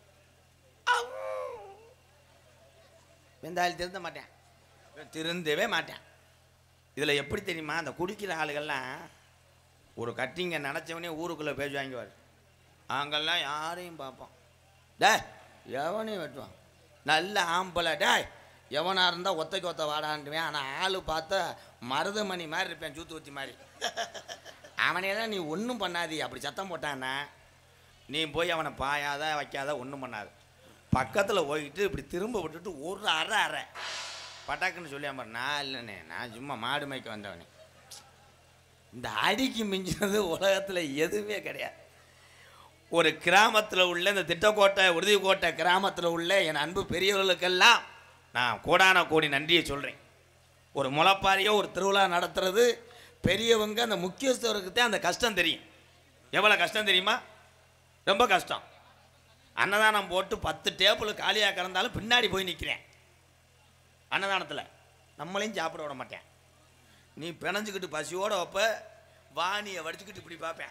வெந்தாயில் திருந்த மாட்டேன் திருந்தவே மாட்டேன் இதில் எப்படி தெரியுமா அந்த குடிக்கிற ஆளுகள்லாம் ஒரு கட்டிங்க நினச்சவனே ஊருக்குள்ளே பேச்சு வாங்குவார் அங்கெல்லாம் யாரையும் பார்ப்போம் டே எவனையும் வெட்டுவான் நல்ல ஆம்பளை டேய் எவனாக இருந்தால் ஒத்தைக்கு ஒத்த வாடான்ட்டுவேன் ஆனால் ஆள் பார்த்தா மருதமணி மாதிரி இருப்பேன் சூத்து ஊத்தி மாதிரி அவனே தான் நீ ஒன்றும் பண்ணாதி அப்படி சத்தம் போட்டான்னா நீ போய் அவனை பாயாத வைக்காத ஒன்றும் பண்ணாது பக்கத்தில் போயிட்டு இப்படி திரும்ப விட்டுட்டு ஒரு அரை அரை பட்டாக்குன்னு சொல்லியாம நான் இல்லைண்ணே நான் சும்மா மாடு மேய்க்க வந்தவனே இந்த அடிக்கு மிஞ்சினது உலகத்தில் எதுவுமே கிடையாது ஒரு கிராமத்தில் உள்ள இந்த திட்டக்கோட்டை உறுதிக்கோட்டை கிராமத்தில் உள்ள என் அன்பு பெரியவர்களுக்கெல்லாம் நான் கோடான கோடி நன்றியை சொல்கிறேன் ஒரு முளைப்பாரியோ ஒரு திருவிழா நடத்துறது பெரியவங்க அந்த முக்கியஸ்தவருக்கு தான் அந்த கஷ்டம் தெரியும் எவ்வளோ கஷ்டம் தெரியுமா ரொம்ப கஷ்டம் அன்னதானம் போட்டு பத்து டேபிள் காலியாக கிடந்தாலும் பின்னாடி போய் நிற்கிறேன் அன்னதானத்தில் நம்மளையும் சாப்பிட விட மாட்டேன் நீ பிணைஞ்சுக்கிட்டு பசியோட வைப்ப வாணியை வடிச்சுக்கிட்டு இப்படி பார்ப்பேன்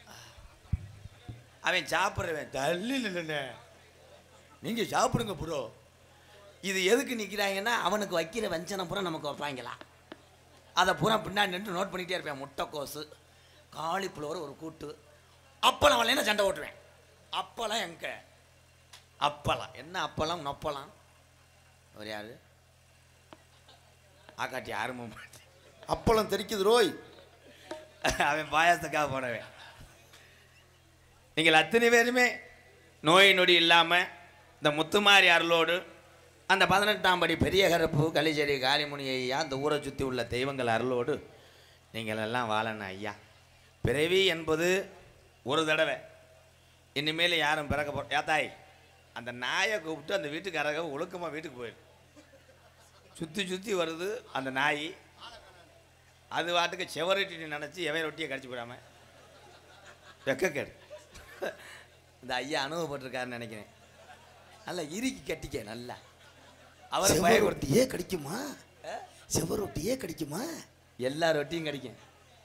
அவன் சாப்பிட்றவன் தள்ளி இல்லைண்ணே நீங்கள் சாப்பிடுங்க ப்ரோ இது எதுக்கு நிற்கிறாங்கன்னா அவனுக்கு வைக்கிற வஞ்சனம் பூரா நமக்கு வைப்பாங்களா அதை பூரா பின்னாடி நின்று நோட் பண்ணிக்கிட்டே இருப்பேன் முட்டைக்கோசு காலிஃப்ளவர் ஒரு கூட்டு அப்பளம் வரலைன்னா சண்டை ஓட்டுவேன் அப்பளம் எங்க அப்பளம் என்ன அப்பளம் நொப்பளம் ஒரு யாரு ஆக்காட்டி யாருமே அப்பளம் தெரிக்குது ரோய் அவன் பாயாசத்துக்காக போனவன் நீங்கள் அத்தனை பேருமே நோய் நொடி இல்லாமல் இந்த முத்துமாரி அருளோடு அந்த பதினெட்டாம் படி பெரிய கருப்பு களிச்செடி காளிமுனி ஐயா அந்த ஊரை சுற்றி உள்ள தெய்வங்கள் அருளோடு நீங்கள் எல்லாம் வாழணும் ஐயா பிறவி என்பது ஒரு தடவை இனிமேல் யாரும் பிறக்க போ ஏத்தாய் அந்த நாயை கூப்பிட்டு அந்த வீட்டுக்காரங்க ஒழுக்கமாக வீட்டுக்கு போயிரு சுற்றி சுற்றி வருது அந்த நாய் அது வாட்டுக்கு செவரொட்டி நினச்சி எவன் ரொட்டியை கடிச்சு போடாம வெக்கக்கேடு இந்த ஐயா அனுபவப்பட்டிருக்காருன்னு நினைக்கிறேன் நல்லா இறுக்கி கட்டிக்க நல்லா அவர் பயப்படுத்தி செவரொட்டியே கிடைக்குமா செவரொட்டியே கிடைக்குமா எல்லா ரொட்டியும் கிடைக்கும்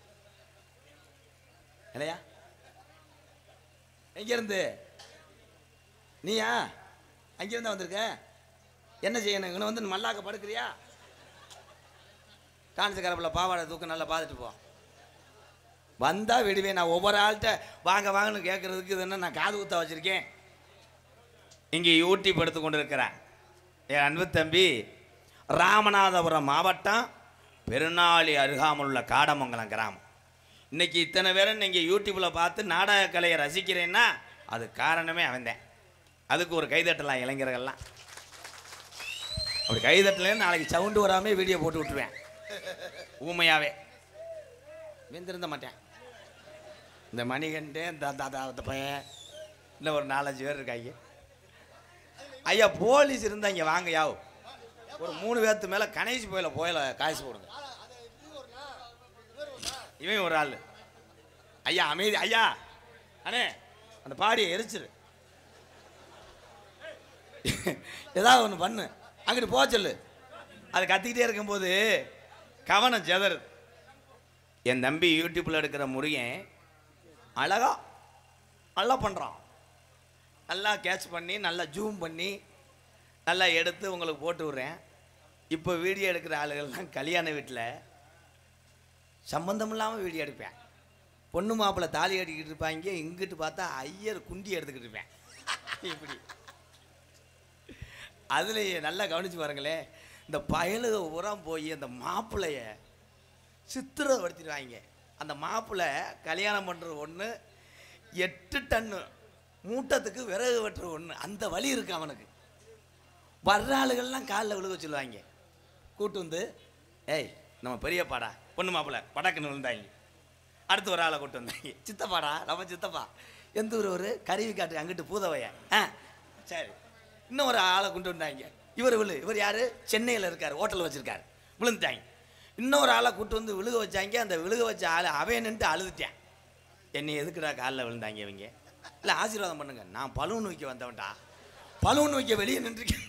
இல்லையா எங்க இருந்து நீயா அங்கிருந்தா வந்திருக்க என்ன செய்யணும் இங்கே வந்து மல்லாக்க படுக்கிறியா காஞ்ச கரப்பில் பாவாடை தூக்க நல்லா பார்த்துட்டு போ வந்தா விடுவேன் நான் ஒவ்வொரு ஆள்கிட்ட வாங்க வாங்கன்னு கேட்கறதுக்கு இது என்ன நான் காது குத்தா வச்சிருக்கேன் இங்கே யூடியூப் எடுத்து கொண்டு இருக்கிறேன் என் அன்பு தம்பி ராமநாதபுரம் மாவட்டம் பெருநாளி அருகாமல் உள்ள காடமங்கலம் கிராமம் இன்னைக்கு இத்தனை பேரும் நீங்கள் யூடியூப்பில் பார்த்து நாடக கலையை ரசிக்கிறேன்னா அது காரணமே அவன்தான் அதுக்கு ஒரு கைதட்டலாம் இளைஞர்கள்லாம் அப்படி கைதட்டலன்னு நாளைக்கு சவுண்டு வராமே வீடியோ போட்டு விட்டுருவேன் ஊமையாவே வெந்திருந்த மாட்டேன் இந்த மணிகண்டே இந்த தாத்தா அந்த பையன் இன்னும் ஒரு நாலஞ்சு பேர் இருக்காங்க ஐயா போலீஸ் இருந்தா இங்கே வாங்க யாவ் ஒரு மூணு பேர்த்து மேலே கணேஷ் போயில போயில காசு போடுங்க இவன் ஒரு ஆள் ஐயா அமைதி ஐயா அண்ணே அந்த பாடியை எரிச்சிரு ஏதாவது ஒன்று பண்ணு அங்கிட்டு போக சொல்லு அது கத்திக்கிட்டே இருக்கும்போது கவனம் செதறுது என் தம்பி யூடியூப்பில் எடுக்கிற முருகன் அழகா நல்லா பண்ணுறான் நல்லா கேட்ச் பண்ணி நல்லா ஜூம் பண்ணி நல்லா எடுத்து உங்களுக்கு போட்டு விட்றேன் இப்போ வீடியோ எடுக்கிற ஆளுகள்லாம் கல்யாண வீட்டில் சம்பந்தம் இல்லாமல் வீடியோ எடுப்பேன் பொண்ணு மாப்பிள்ளை தாலி கட்டிக்கிட்டு இருப்பாங்க இங்கிட்டு பார்த்தா ஐயர் குண்டி எடுத்துக்கிட்டு இருப்பேன் இப்படி அதில் நல்லா கவனிச்சு பாருங்களேன் இந்த பயலுக உரம் போய் அந்த மாப்பிள்ளைய சித்திரப்படுத்திடுவாங்க அந்த மாப்பிள்ளை கல்யாணம் பண்ணுற ஒன்று எட்டு டன்னு மூட்டத்துக்கு விறகு வெட்டுற ஒன்று அந்த வழி இருக்கு அவனுக்கு வர்ற ஆளுகள்லாம் காலில் விழுக சொல்லுவாங்க கூட்டு வந்து ஏய் நம்ம பெரியப்பாடா பொண்ணு மாப்பிள்ளை படக்குன்னு விழுந்தாங்க அடுத்து ஒரு ஆளை கூட்டு வந்தாங்க சித்தப்பாடா நம்ம சித்தப்பா எந்த ஊர் ஒரு கருவி காட்டு அங்கிட்டு பூதவைய ஆ சரி இன்னும் ஒரு ஆளை கொண்டு வந்தாங்க இவர் விழு இவர் யார் சென்னையில் இருக்கார் ஹோட்டல் வச்சுருக்காரு விழுந்துட்டாங்க இன்னொரு ஆளை கூட்டு வந்து விழுக வச்சாங்க அந்த விழுக வச்ச ஆள் அவன் நின்று அழுதுட்டேன் என்னை எதுக்குடா காலில் விழுந்தாங்க இவங்க இல்லை ஆசீர்வாதம் பண்ணுங்க நான் பலூன் வைக்க வந்தவன்டா பலூன் வைக்க வெளியே நின்றுருக்கேன்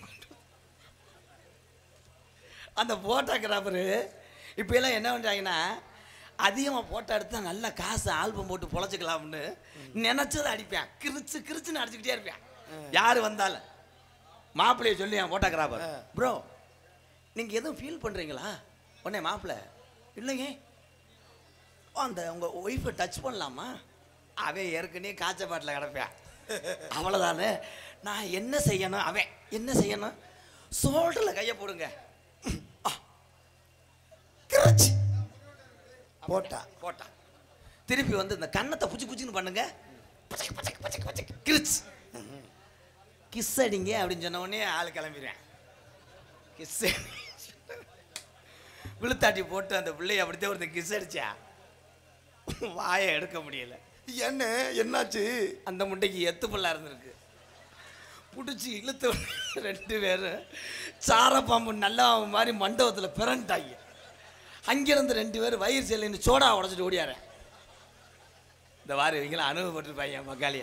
அந்த ஃபோட்டோகிராஃபரு இப்போ எல்லாம் என்ன பண்ணுறாங்கன்னா அதிகமாக ஃபோட்டோ எடுத்தா நல்ல காசு ஆல்பம் போட்டு பொழைச்சிக்கலாம்னு நினச்சதை அடிப்பேன் கிரிச்சு கிரிச்சுன்னு அடிச்சுக்கிட்டே இருப்பேன் யார் வந்தாலும் மாப்பிள்ளைய சொல்லி என் ஃபோட்டோகிராஃபர் ப்ரோ நீங்கள் எதுவும் ஃபீல் பண்ணுறீங்களா உடனே மாப்பிள்ளை இல்லைங்க ஓ, அந்த உங்கள் ஒய்ஃபை டச் பண்ணலாமா அவன் ஏற்கனவே காய்ச்ச பாட்டில் கிடப்பேன் அவ்வளோதானே நான் என்ன செய்யணும் அவன் என்ன செய்யணும் சோல்டரில் கையை போடுங்க ஆ. கிரச். போட்டா போட்டா திருப்பி வந்து இந்த கன்னத்தை புச்சு புச்சுன்னு பண்ணுங்க பச்சக்கு, பச்சக்கு, பச்சக்கு, பச்சக்கு. கிரிச் கிஸ் அடிங்க அப்படின்னு சொன்ன உடனே ஆள் கிளம்பிடுவேன் கிஸ் விழுத்தாட்டி போட்டு அந்த பிள்ளைய அப்படித்தான் ஒருத்தன் கிஸ் அடிச்சா வாயை எடுக்க முடியல என்ன என்னாச்சு அந்த முட்டைக்கு எத்து பல்லா இருந்திருக்கு பிடிச்சி இழுத்து ரெண்டு பேரும் சாரப்பாம்பு நல்லா மாதிரி மண்டபத்தில் பிறண்டாங்க அங்கிருந்து ரெண்டு பேரும் வயிறு செல்லின்னு சோடா உடச்சிட்டு ஓடியார இந்த வாரம் இவங்களாம் அனுபவப்பட்டிருப்பாங்க மக்காளிய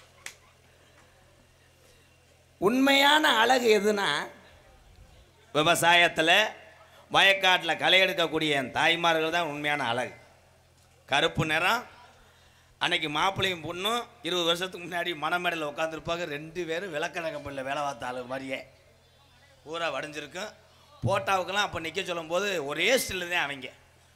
உண்மையான அழகு எதுனா விவசாயத்தில் வயக்காட்டில் களை எடுக்கக்கூடிய என் தாய்மார்கள் தான் உண்மையான அழகு கருப்பு நிறம் அன்னைக்கு மாப்பிள்ளையும் பொண்ணும் இருபது வருஷத்துக்கு முன்னாடி மணமேடையில் உட்காந்துருப்பாங்க ரெண்டு பேரும் விளக்கண கம்பெனியில் வேலை பார்த்த ஆளு மாதிரியே பூரா வடிஞ்சிருக்கும் போட்டாவுக்கெல்லாம் அப்போ நிற்க சொல்லும்போது ஒரே ஸ்டில்லு தான் அவங்க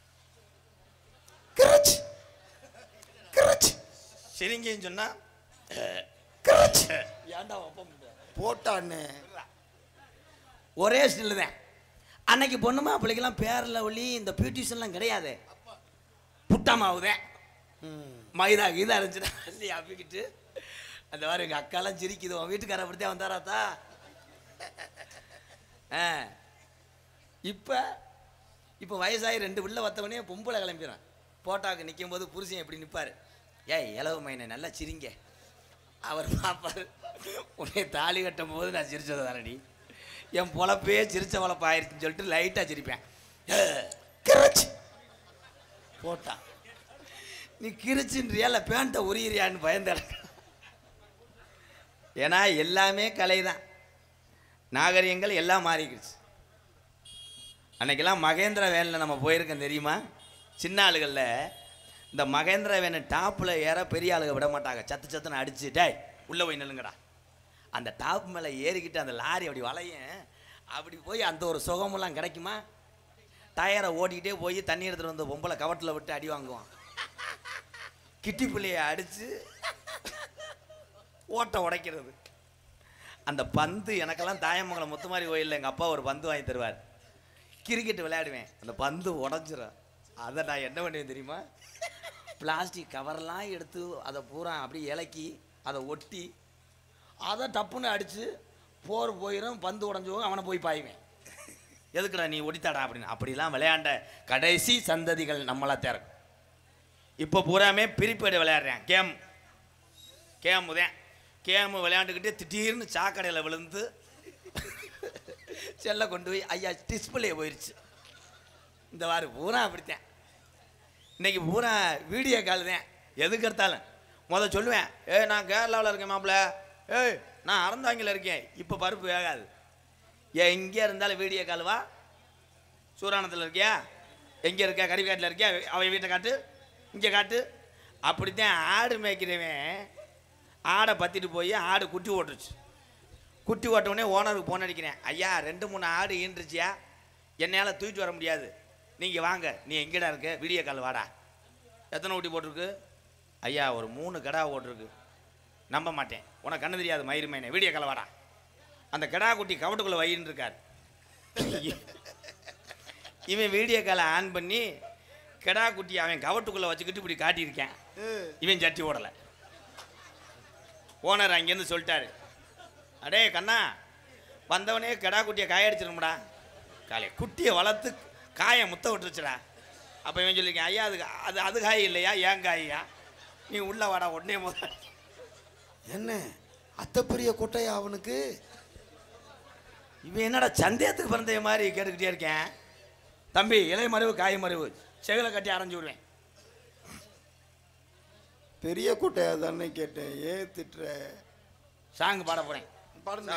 கிரச் கிரச் சிரிங்கன்னு சொன்னா கிரச் ஏன்டா ஒப்ப முடியாது போட்டான்னு ஒரே ஸ்டில் தான் அன்னைக்கு பொண்ணுமா பிள்ளைக்கெல்லாம் பேரில் ஒளி இந்த பியூட்டிஷன்லாம் கிடையாது புட்டா மாவுதேன் மைதா கீதா இருந்துச்சுன்னா அள்ளி அப்பிக்கிட்டு அந்த மாதிரி எங்கள் அக்காலாம் சிரிக்குது உன் வீட்டுக்கார அப்படித்தான் வந்தாராத்தா ஆ இப்போ இப்போ வயசாகி ரெண்டு பிள்ளை வத்தவனே பொம்பளை கிளம்பிடுறான் போட்டாக்கு நிற்கும் போது புருஷன் எப்படி நிற்பார் ஏய் இளவு மைனை நல்லா சிரிங்க அவர் பார்ப்பார் உன்னை தாலி கட்டும் போது நான் சிரிச்சது தானடி என் பொழப்பே சிரிச்ச பொழப்பு ஆயிடுச்சுன்னு சொல்லிட்டு லைட்டாக சிரிப்பேன் கிரச் போட்டான் நீ கிரிச்சின்றியா இல்லை பேண்ட்டை உரியிறியான்னு பயந்து ஏன்னா எல்லாமே கலை தான் நாகரிகங்கள் எல்லாம் மாறிக்கிடுச்சு அன்னைக்கெல்லாம் மகேந்திர வேனில் நம்ம போயிருக்கோம் தெரியுமா சின்ன ஆளுகளில் இந்த மகேந்திர வேனை டாப்பில் ஏற பெரிய ஆளுங்க விட மாட்டாங்க சத்து சத்துன்னு அடிச்சு டேய் உள்ளே போய் நில்லுங்கடா அந்த டாப் மேலே ஏறிக்கிட்டு அந்த லாரி அப்படி வளையும் அப்படி போய் அந்த ஒரு சுகமெல்லாம் கிடைக்குமா டயரை ஓட்டிக்கிட்டே போய் தண்ணி எடுத்துகிட்டு வந்த பொம்பளை கவட்டில் விட்டு அடி வாங்குவான் கிட்டி பிள்ளைய அடித்து ஓட்டை உடைக்கிறது அந்த பந்து எனக்கெல்லாம் தாயமங்கலம் முத்துமாரி கோயிலில் எங்கள் அப்பா ஒரு பந்து வாங்கி தருவார் கிரிக்கெட் விளையாடுவேன் அந்த பந்து உடஞ்சிரும் அதை நான் என்ன பண்ணுவேன் தெரியுமா பிளாஸ்டிக் கவர்லாம் எடுத்து அதை பூரா அப்படியே இலக்கி அதை ஒட்டி அதை டப்புன்னு அடித்து போர் போயிடும் பந்து உடஞ்சவும் அவனை போய் பாய்வேன் எதுக்குடா நீ ஒடித்தாடா அப்படின்னு அப்படிலாம் விளையாண்ட கடைசி சந்ததிகள் நம்மளா தேர்க்கும் இப்போ பூராமே பிரிப்பேடு விளையாடுறேன் கேம் கேம் தான் கேமு விளையாண்டுக்கிட்டே திடீர்னு சாக்கடையில் விழுந்து செல்ல கொண்டு போய் ஐயா டிஸ்பிளே போயிடுச்சு இந்த வாரு பூரா அப்படித்தான் இன்னைக்கு பூரா வீடியோ கால் தான் எதுக்கு எடுத்தாலும் முத சொல்லுவேன் ஏய் நான் கேரளாவில் இருக்கேன் மாப்பிள்ள ஏய் நான் அறந்தாங்கில் இருக்கேன் இப்போ பருப்பு வேகாது ஏன் எங்கே இருந்தாலும் வீடியோ கால் வா சூராணத்தில் இருக்கியா எங்கே இருக்க கறிக்காட்டில் இருக்கியா அவன் வீட்டை காட்டு இங்கே காட்டு அப்படித்தான் ஆடு மேய்க்கிறவன் ஆடை பற்றிட்டு போய் ஆடு குட்டி ஓட்டுருச்சு குட்டி ஓட்டவுடனே ஓனருக்கு ஃபோன் அடிக்கிறேன் ஐயா ரெண்டு மூணு ஆடு ஈன்றுச்சியா என்னால் தூக்கிட்டு வர முடியாது நீங்கள் வாங்க நீ எங்கடா இருக்க வீடியோ கால் வாடா எத்தனை ஊட்டி போட்டிருக்கு ஐயா ஒரு மூணு கடா ஓட்டிருக்கு நம்ப மாட்டேன் உனக்கு கண்ணு தெரியாது மயிறு மைனே வீடியோ கால் வாடா அந்த கடா குட்டி கவட்டுக்குள்ளே வைன்னு இருக்கார் இவன் வீடியோ காலை ஆன் பண்ணி கெடா குட்டி அவன் கவட்டுக்குள்ளே வச்சுக்கிட்டு இப்படி காட்டியிருக்கேன் இவன் சட்டி ஓடலை ஓனர் அங்கேருந்து சொல்லிட்டாரு அடே கண்ணா வந்தவனே கெடா குட்டியை காயடிச்சிருமுடா காலைய குட்டியை வளர்த்து காயை முத்த விட்டுருச்சுடா அப்போ இவன் சொல்லியிருக்கேன் ஐயா அது அது அது காய் இல்லையா ஏன் காயா நீ உள்ள வாடா உடனே முதல் என்ன அத்தை பெரிய கொட்டையா அவனுக்கு இவன் என்னடா சந்தேகத்துக்கு பிறந்த மாதிரி கேட்டுக்கிட்டே இருக்கேன் தம்பி இலை மறைவு காய் மறைவு செகலை கட்டி அரைஞ்சு விடுவேன் பெரிய கொட்டையா தானே கேட்டேன் ஏன் திட்டுற சாங் பாட போகிறேன் பாடுங்க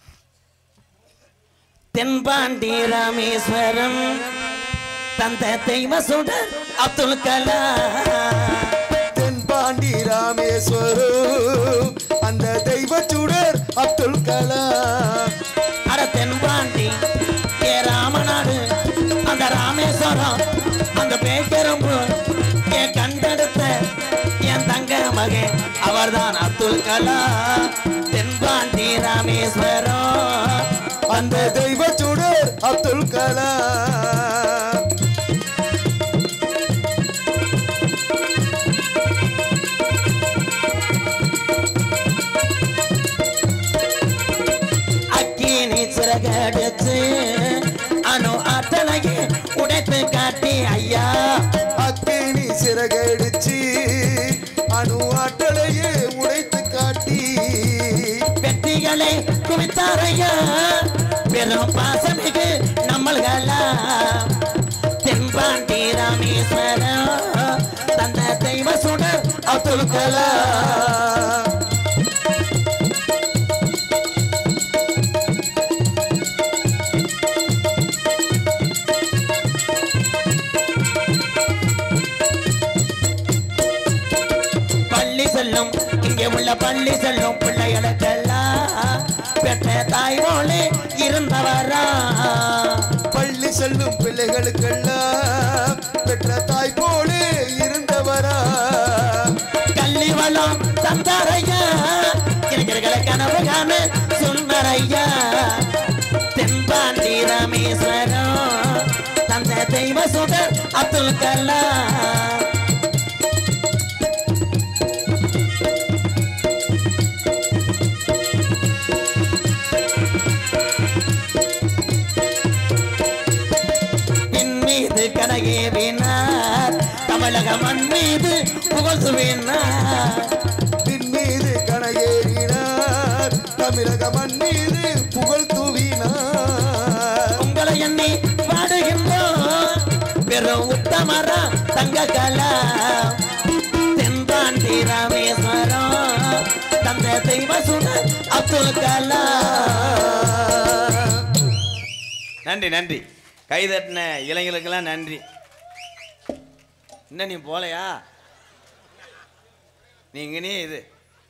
தென்பாண்டி ராமேஸ்வரம் தந்த தெய்வ சுடர் அப்துல் கலாம் தென்பாண்டி ராமேஸ்வரம் அந்த தெய்வ சுடர் அப்துல் கலாம் அட தென்பாண்டி ஏ ராமநாடு அந்த ராமேஸ்வரம் அந்த பேக்கரம்பு ஏ கண்டெடுத்த என் தங்க மகன் அவர்தான் அப்துல் கலாம் தென்பாண்டி ராமேஸ்வரம் அந்த தெய்வ சுடர் அப்துல் கலாம் அக்கினி சிறகடிச்சு அணு ஆற்றலையே உடைத்து காட்டி ஐயா அக்கினி சிறகடிச்சு அணு ஆற்றலையே உடைத்து காட்டி வெற்றிகளை குவித்தாரையா பெரும் பாசமிகு நம்மள்களா தென்பாண்டி ராமேஸ்வரம் தந்த தெய்வ சுடர் அப்துல் கலாம் பள்ளி செல்லும் இங்கே உள்ள பள்ளி செல்லும் பிள்ளைகளுக்கெல்லாம் பெற்ற தாய் போலே இருந்தவரா பள்ளி செல்லும் பிள்ளைகளுக்கெல்லாம் பெற்ற தாய் போலே தந்தாரையா கிழக்கிற கனவு காண சொன்னாரையா தென்பாண்டி ராமேஸ்வரம் தந்த தெய்வ சுடர் அப்துல் கலாம் பின் மீது கனகேறினார் தமிழக மண் மீது புகழ் சுவினார் பின் மீது கனகேறினார் தமிழக மண் மீது புகழ் தூவினார் உங்களை எண்ணி பாடுகின்றோம் பெரும் உத்தமரா தங்க கலா தென்பாண்டி ராமேஸ்வரம் தந்த தெய்வ சுடர் அப்துல் கலாம் நன்றி நன்றி கைதட்டின இளைஞர்களுக்கெல்லாம் நன்றி இன்னும் நீ போலையா நீ இங்கனே இது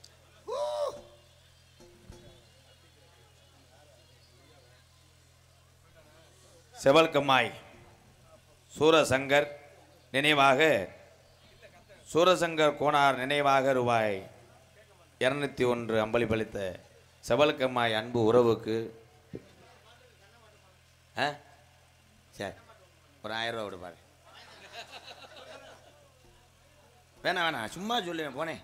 செவல்கம்மாய் சூரசங்கர் நினைவாக சூரசங்கர் கோனார் நினைவாக ரூபாய் இரநூத்தி ஒன்று அம்பளிப்பளித்த செவல்கம்மாய் அன்பு உறவுக்கு ஆ சரி ஒரு ஆயிரம் ரூபா விடுப்பாரு வேணாம் வேணாம் சும்மா சொல்லுவேன் போனேன்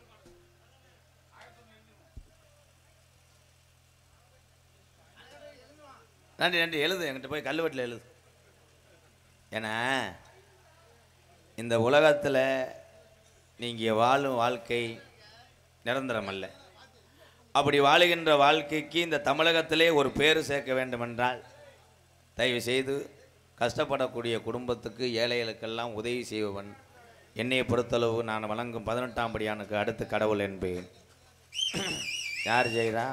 நன்றி நன்றி எழுது என்கிட்ட போய் கல்வெட்டில் எழுது ஏன்னா இந்த உலகத்தில் நீங்கள் வாழும் வாழ்க்கை நிரந்தரமல்ல அப்படி வாழுகின்ற வாழ்க்கைக்கு இந்த தமிழகத்திலே ஒரு பேர் சேர்க்க வேண்டுமென்றால் தயவு செய்து கஷ்டப்படக்கூடிய குடும்பத்துக்கு ஏழைகளுக்கெல்லாம் உதவி செய்பவன் என்னையை பொறுத்தளவு நான் வழங்கும் பதினெட்டாம் படியானுக்கு அடுத்து கடவுள் என்பேன் யார் செய்கிறா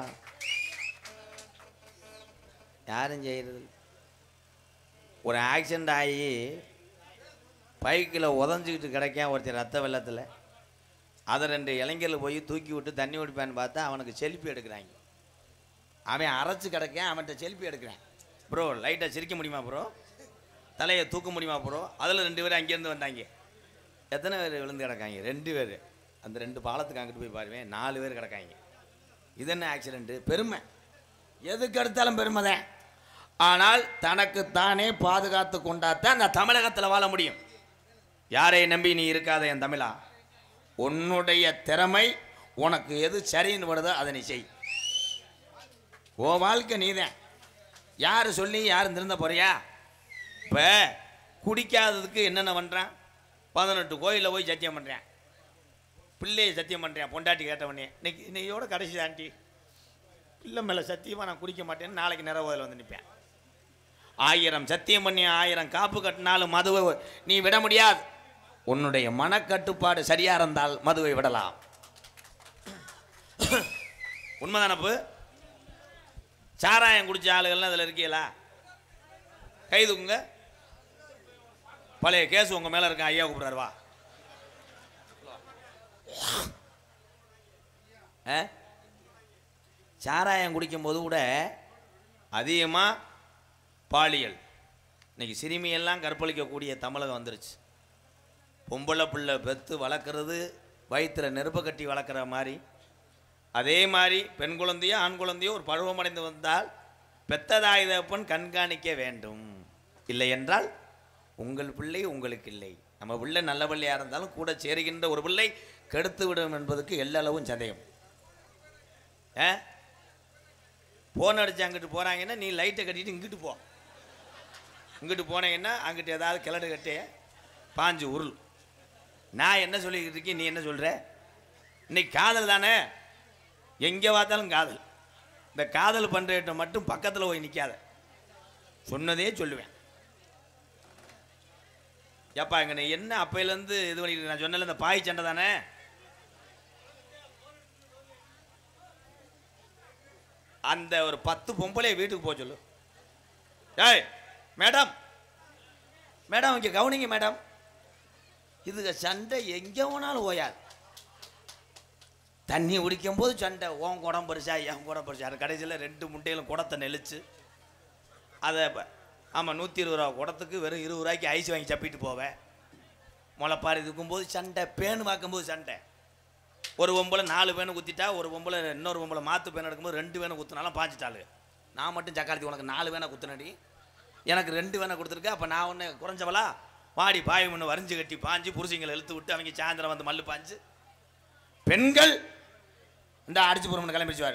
யாரும் செய்கிறது ஒரு ஆக்சிடெண்ட் ஆகி பைக்கில் உதஞ்சிக்கிட்டு கிடைக்கான் ஒருத்தர் ரத்த வெள்ளத்தில் அதை ரெண்டு இளைஞர்கள் போய் தூக்கி விட்டு தண்ணி குடிப்பான்னு பார்த்தா அவனுக்கு செல்ஃபி எடுக்கிறாங்க அவன் அரைச்சு கிடக்கேன் அவன்கிட்ட செல்ஃபி எடுக்கிறேன் ப்ரோ லைட்டாக சிரிக்க முடியுமா ப்ரோ தலையை தூக்க முடியுமா ப்ரோ அதில் ரெண்டு பேர் அங்கேருந்து வந்தாங்க எத்தனை பேர் விழுந்து கிடக்காங்க ரெண்டு பேர் அந்த ரெண்டு பாலத்துக்கு அங்கிட்டு போய் பாருவேன் நாலு பேர் கிடக்காங்க இது என்ன ஆக்சிடென்ட்டு பெருமை எதுக்கு எடுத்தாலும் பெருமை தான் ஆனால் தனக்குத்தானே பாதுகாத்து கொண்டாத்தான் அந்த தமிழகத்தில் வாழ முடியும் யாரை நம்பி நீ இருக்காத என் தமிழா உன்னுடைய திறமை உனக்கு எது சரின்னு படுதோ அதை நீ செய் உன் வாழ்க்கை நீதான் யார் சொல்லி யாரும் திருந்த போறியா இப்போ குடிக்காததுக்கு என்னென்ன பண்ணுறான் பதினெட்டு கோயிலில் போய் சத்தியம் பண்ணுறேன் பிள்ளையை சத்தியம் பண்ணுறேன் பொண்டாட்டி கேட்டவனே இன்னைக்கு இன்னையோட கடைசி தாண்டி பிள்ளை மேலே சத்தியமாக நான் குடிக்க மாட்டேன்னு நாளைக்கு நிறைவேறல வந்து நிற்பேன் ஆயிரம் சத்தியம் பண்ணி ஆயிரம் காப்பு கட்டினாலும் மதுவை நீ விட முடியாது உன்னுடைய மனக்கட்டுப்பாடு சரியா இருந்தால் மதுவை விடலாம் உண்மைதானப்பு சாராயம் குடிச்ச ஆளுகள்லாம் அதில் இருக்கீங்களா கை தூக்குங்க பழைய கேஸ் உங்க மேல இருக்க ஐயா கூப்பிடுறாரு வா ஆ? சாராயம் குடிக்கும்போது கூட அதிகமாக பாலியல் இன்னைக்கு சிறுமியெல்லாம் கற்பழிக்கக்கூடிய தமிழகம் வந்துருச்சு பொம்பளை பிள்ளை பெற்று வளர்க்குறது வயிற்றுல நெருப்பை கட்டி வளர்க்குற மாதிரி அதே மாதிரி பெண் குழந்தையோ ஆண் குழந்தையோ ஒரு பருவமடைந்து வந்தால் பெத்ததாய் தகப்பன் கண்காணிக்க வேண்டும் இல்லை என்றால் உங்கள் பிள்ளை உங்களுக்கு இல்லை நம்ம பிள்ளை நல்ல பிள்ளையாக இருந்தாலும் கூட சேருகின்ற ஒரு பிள்ளை கெடுத்து விடும் என்பதற்கு எல்லளவும் சந்தேகம் ஏ போன் அடிச்சு அங்கிட்டு போகிறாங்கன்னா நீ லைட்டை கட்டிட்டு இங்கிட்டு போ இங்கிட்டு போனீங்கன்னா அங்கிட்டு ஏதாவது கிளடு கட்டி பாஞ்சு உருள் நான் என்ன சொல்லிக்கிட்டு இருக்கேன் நீ என்ன சொல்கிற இன்னைக்கு காதல் தானே எங்கே பார்த்தாலும் காதல் இந்த காதல் பண்ணுறகிட்ட மட்டும் பக்கத்தில் போய் நிற்காத சொன்னதே சொல்லுவேன் ஏப்பா இங்கே நீ என்ன அப்பையிலேருந்து இது பண்ணிட்டு நான் சொன்னல இந்த பாய் சண்டை தானே அந்த ஒரு பத்து பொம்பளைய வீட்டுக்கு போக சொல்லு ஏய் மேடம் மேடம் இங்கே கவனிங்க மேடம் இதுக்கு சண்டை எங்கே வேணாலும் ஓயாது தண்ணி குடிக்கும் போது சண்டை உன் குடம் பெருசா என் குடம் பெருசா அது கடைசியில் ரெண்டு முட்டையிலும் குடத்தை நெளிச்சு அதை ஆமாம் நூற்றி இருபது ரூபா குடத்துக்கு வெறும் இருபது ரூபாய்க்கு ஐஸ் வாங்கி சப்பிட்டு போவேன் முளைப்பாரி இருக்கும்போது சண்டை பேனு பார்க்கும்போது சண்டை ஒரு பொம்பளை நாலு பேனை குத்திட்டா ஒரு பொம்பளை இன்னொரு பொம்பளை மாத்து பேன் எடுக்கும்போது ரெண்டு பேனை குத்துனாலும் பாஞ்சிட்டாளு நான் மட்டும் சக்காரத்தி உனக்கு நாலு வேனை குத்துனடி எனக்கு ரெண்டு வேனை கொடுத்துருக்க அப்போ நான் ஒன்று குறைஞ்சவளா வாடி பாய் ஒன்று வரிஞ்சு கட்டி பாஞ்சு புருஷங்களை இழுத்து விட்டு அவங்க சாயந்தரம் வந்து மல்லு பாஞ்சு பெண்கள் இந்த அடிச்சு போகிறோம்னு கிளம்பிச்சுவார்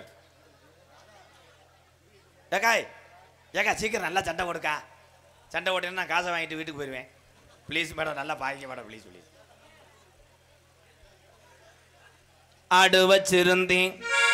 ஏக்காய் ஏக்கா சீக்கிரம் நல்லா சண்டை போடுக்கா சண்டை போட்டேன்னா நான் காசை வாங்கிட்டு வீட்டுக்கு போயிடுவேன் ப்ளீஸ் மேடம் நல்லா பாய்க்க மேடம் ப்ளீஸ் ப்ளீஸ் ஆடு வச்சிருந்தேன்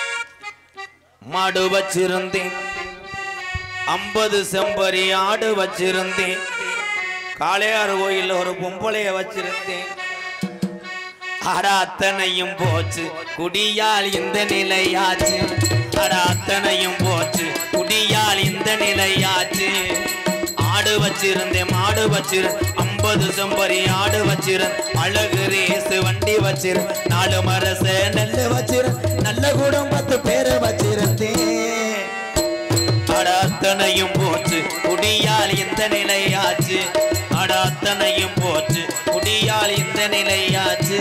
மாடு வச்சிருந்தேன் ஐம்பது செம்பரி ஆடு வச்சிருந்தேன் காளையார் கோயில்ல ஒரு பொம்பளைய வச்சிருந்தேன் அட அத்தனையும் போச்சு குடியால் இந்த நிலையாச்சு அட அத்தனையும் போச்சு குடியால் இந்த நிலையாச்சு ஆடு வச்சிருந்தேன் மாடு வச்சிரு ஐம்பது செம்பரி ஆடு வச்சிரு அழகு ரேசு வண்டி வச்சிரு நாலு மரச நெல்லு வச்சிரு நல்ல குடும்பத்து பேரு வச்சிருந்தேன் அட அத்தனையும் போச்சு குடியால் இந்த நிலையாச்சு அட அத்தனையும் போச்சு குடியால் இந்த நிலையாச்சு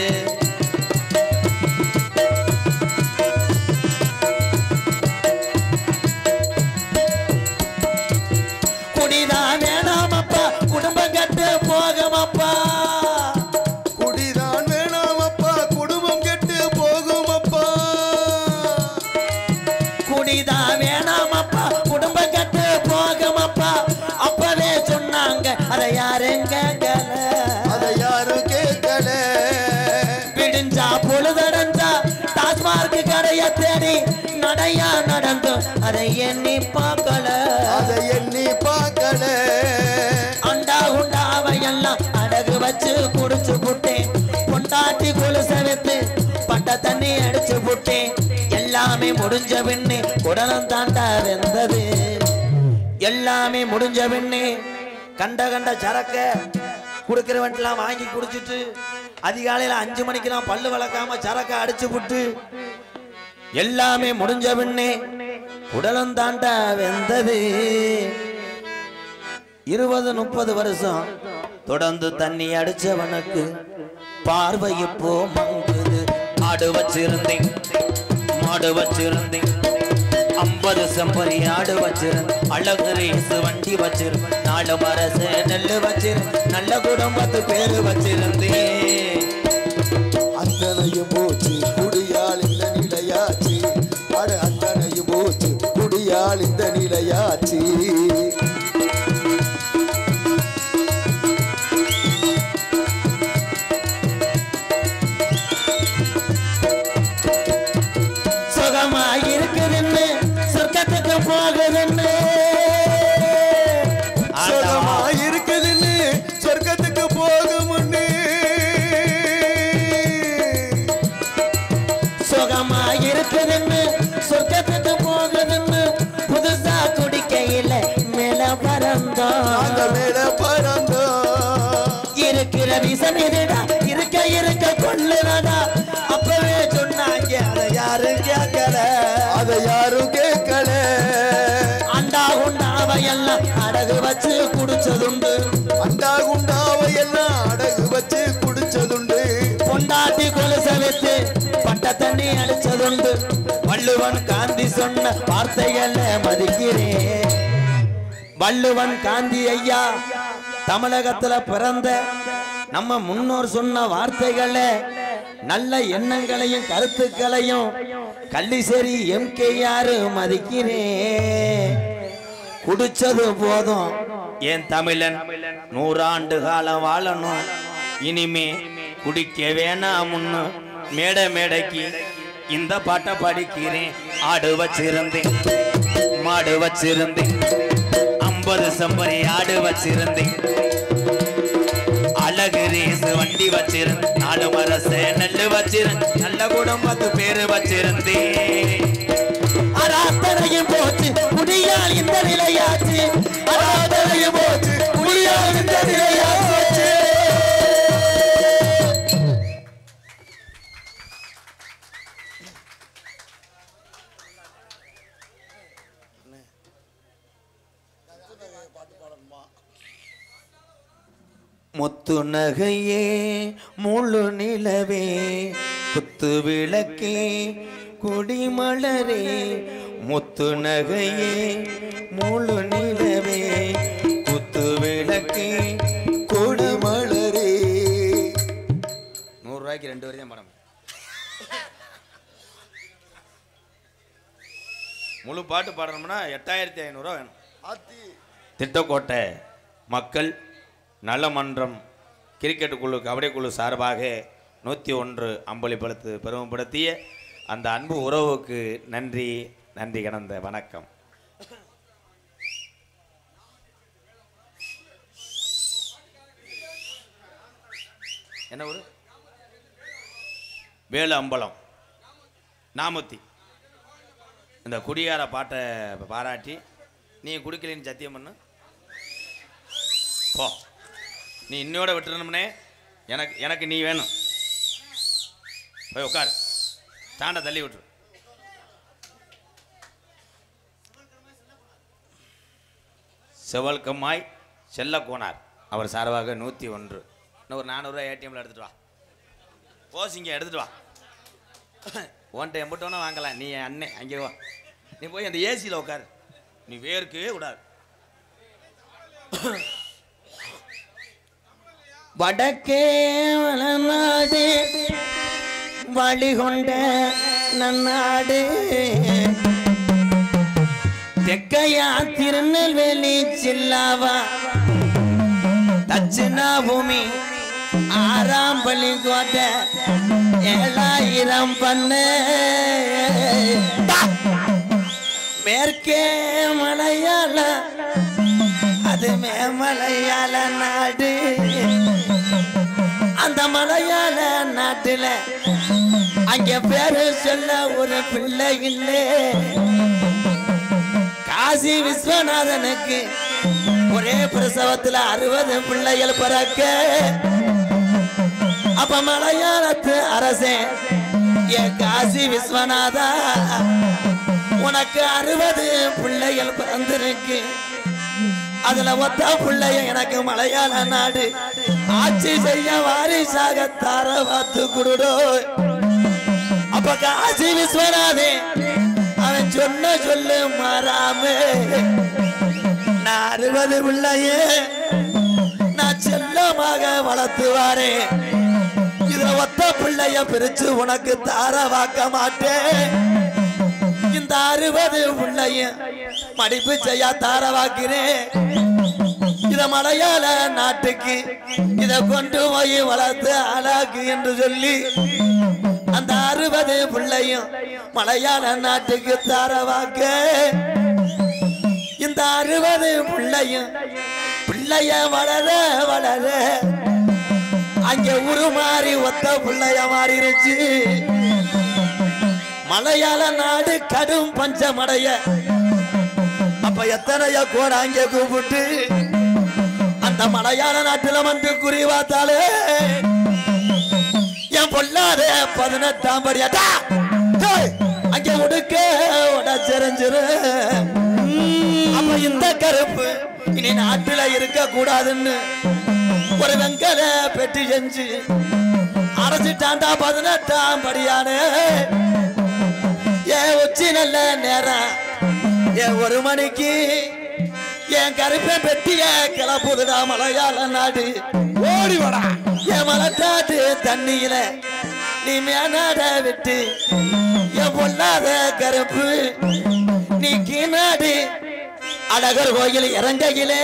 குடிதான் வேணாமப்பா குடும்பம் கட்டு போகமப்பா குடிதான் வேணாம் அப்பா குடும்பம் கெட்டு போகும் அப்பா குடிதான் வேணாமப்பா குடும்பம் கட்டு போகமப்பா அப்பவே சொன்னாங்க அதை யாரும் கேட்கல அதை யாரும் கேட்கல விடிஞ்சா பொழுதடைஞ்சா டாஸ்மார்க் கடைய தேடி நடையா நடந்தும் அதை எண்ணி பார்க்கல அதை எண்ணி பார்க்கல அண்டா உண்டாவையெல்லாம் அடகு வச்சு குடிச்சு புட்டேன் பொண்டாட்டி கொலுச வைத்து பட்ட தண்ணி அடிச்சு புட்டேன் எல்லாமே முடிஞ்ச பின்னே குடலம் தாண்டா வெந்தது எல்லாமே முடிஞ்ச பின்னே கண்ட கண்ட சரக்க குடுக்கிறவன்ட்டெல்லாம் வாங்கி குடிச்சிட்டு அதிகாலையில அஞ்சு மணிக்கெல்லாம் பல்லு வளர்க்காம சரக்க அடிச்சு புட்டு எல்லாமே முடிஞ்ச பின்னே குடலம் தாண்டா வெந்தது இருபது முப்பது வருஷம் தொடர்ந்து தண்ணி அடிச்சவனுக்கு பார்வை இப்போ மங்குது ஆடு வச்சிருந்தேன் மாடு வச்சிருந்தேன் ஐம்பது செம்பரி ஆடு வச்சிருந்தேன் அழகு ரேசு வண்டி வச்சிருந்தேன் நாலு மரசு நெல்லு வச்சிருந்தேன் நல்ல குடும்பத்து பேரு வச்சிருந்தேன் அத்தனையும் போச்சு குடியால் இந்த நிலையாச்சு அட அத்தனையும் போச்சு குடியால் இந்த நிலையாச்சு சுகமா இருக்குதுன்னு சொர்க்கத்துக்கு போகுதுன்னு சுகமா இருக்குதுன்னு சொர்க்கத்துக்கு போகுமுன்னு சுகமா இருக்குதுன்னு சொர்க்கத்துக்கு போகுதுன்னு புதுசா குடிக்கையில மேல பறந்தோம் நாங்க மேல பறந்தோம் இருக்கிற விஷம் இதுடா இருக்க இருக்க கொள்ளுறதா அப்பவே சொன்னாங்க அதை யாரும் கேட்கல அதை யாரும் கேட்கல அண்டா உண்டாவையெல்லாம் அடகு வச்சு குடிச்சதுண்டு அண்டா குண்டாவை எல்லாம் அடகு வச்சு குடிச்சதுண்டு பொண்டாட்டி கொலுச வைத்து பட்ட தண்ணி அடிச்சதுண்டு வள்ளுவன் காந்தி சொன்ன வார்த்தைகளை மதிக்கிறேன் வள்ளுவன் காந்தி ஐயா தமிழகத்துல பிறந்த நம்ம முன்னோர் சொன்ன வார்த்தைகளை நல்ல எண்ணங்களையும் கருத்துக்களையும் கள்ளிசேரி எம்கேஆர் மதிக்கிறேன் குடிச்சது போதும் என் தமிழன் நூறாண்டு காலம் வாழணும் இனிமே குடிக்க வேணாம்னு மேடை மேடைக்கு இந்த பாட்டை படிக்கிறேன் ஆடு வச்சிருந்தேன் மாடு வச்சிருந்தேன் ஐம்பது சம்பரி ஆடு வச்சிருந்தேன் அழகு ரேசு வண்டி வச்சிருந்தேன் நாலு மரச நெல்லு வச்சிருந்தேன் நல்ல குடும்பத்து பேரு வச்சிருந்தேன் அராத்தனையும் போச்சு குடியால் இந்த நிலையாச்சு அராத்தனையும் போச்சு குடியால் இந்த நிலையாச்சு முத்து நகையே முழு நிலவே குத்து விளக்கே குடிமலரே முத்து நகையே முழு நிலவே குத்து விளக்கே கொடிமலரே நூறு ரூபாய்க்கு ரெண்டு வரையும் படம் முழு பாட்டு பாடணும்னா எட்டாயிரத்தி ஐநூறுரூவா வேணும் ஆத்தி திட்டக்கோட்டை மக்கள் நல மன்றம் கிரிக்கெட் குழு கபடி குழு சார்பாக நூற்றி ஒன்று அம்பளிப்படுத்து பெருமைப்படுத்திய அந்த அன்பு உறவுக்கு நன்றி நன்றி கடந்த வணக்கம் என்ன ஊரு வேலு அம்பலம் நாமத்தி இந்த குடியார பாட்டை பாராட்டி நீ குடிக்கலைன்னு சத்தியம் பண்ணு போ நீ இன்னோட விட்டுறணும்னே எனக்கு எனக்கு நீ வேணும் போய் உட்காரு தாண்ட தள்ளி விட்டுரு செவல்கம்மாய் செல்லக்கோனார் அவர் சார்பாக நூற்றி ஒன்று இன்னும் ஒரு நானூறுரூவா ஏடிஎம்ல எடுத்துட்டு வா போசிங்க எடுத்துட்டு வா உன்ட்ட எம்பிட்டோன்னா வாங்கலாம் நீ என் அண்ணன் அங்கே வா நீ போய் அந்த ஏசியில் உட்காரு நீ வேர்க்கவே கூடாது வடக்கே வளநாடு வழிகொண்ட நன்னாடு தெக்கையா திருநெல்வேலி சில்லாவா தட்சிணா பூமி ஆறாம் பள்ளி கோட்டை ஏழாயிரம் பண்ணு மேற்கே மலையாள அது மேமலையாள நாடு அந்த மலையாள நாட்டுல அங்க பேரு சொல்ல ஒரு பிள்ளை இல்லை காசி விஸ்வநாதனுக்கு ஒரே பிரசவத்துல அறுபது பிள்ளைகள் பிறக்க அப்ப மலையாளத்து அரசே என் காசி விஸ்வநாதா உனக்கு அறுபது பிள்ளைகள் பிறந்திருக்கு அதுல ஒத்த பிள்ளைய எனக்கு மலையாள நாடு ஆட்சி செய்ய வாரிசாக தார பார்த்து குடுடோ அப்ப காசி விஸ்வநாதே அவன் சொன்ன சொல்லு மாறாம நான் அறுபது பிள்ளைய நான் செல்லமாக வளர்த்து வாரேன் இதுல ஒத்த பிள்ளைய பிரிச்சு உனக்கு தார வாக்க மாட்டேன் இந்த அறுபது பிள்ளைய மடிப்பு செய்ய தார வாக்கிறேன் இத மலையாள நாட்டுக்கு இத கொண்டு போய் வளர்த்து ஆளாக்கு என்று சொல்லி அந்த அறுபது பிள்ளையும் மலையாள நாட்டுக்கு தார வாக்க இந்த அறுபது பிள்ளையும் பிள்ளைய வளர வளர அங்க உருமாறி ஒத்த பிள்ளைய மாறிருச்சு மலையாள நாடு கடும் பஞ்சமடைய அப்ப எத்தனைய கூட அங்க கூப்பிட்டு அந்த மலையாள நாட்டுல வந்து குறி பார்த்தாலே என் பொல்லாத பதினெட்டாம் படியாட்டா அங்க உடுக்க உடச்செறிஞ்சிரு அப்ப இந்த கருப்பு இனி நாட்டுல இருக்க கூடாதுன்னு ஒரு வெங்கல பெட்டி செஞ்சு அரைச்சிட்டாண்டா பதினெட்டாம் படியானே ஏன் உச்சி நல்ல நேரம் ஏன் ஒரு மணிக்கு என் கருப்பை பெட்டிய கிளப்புதுடா மலையாள நாடு ஓடி வாடா என் மலட்டாட்டு தண்ணியில நீ மேனாட விட்டு என் பொல்லாத கருப்பு நீ கீநாடு அழகர் கோயில் இறங்கையிலே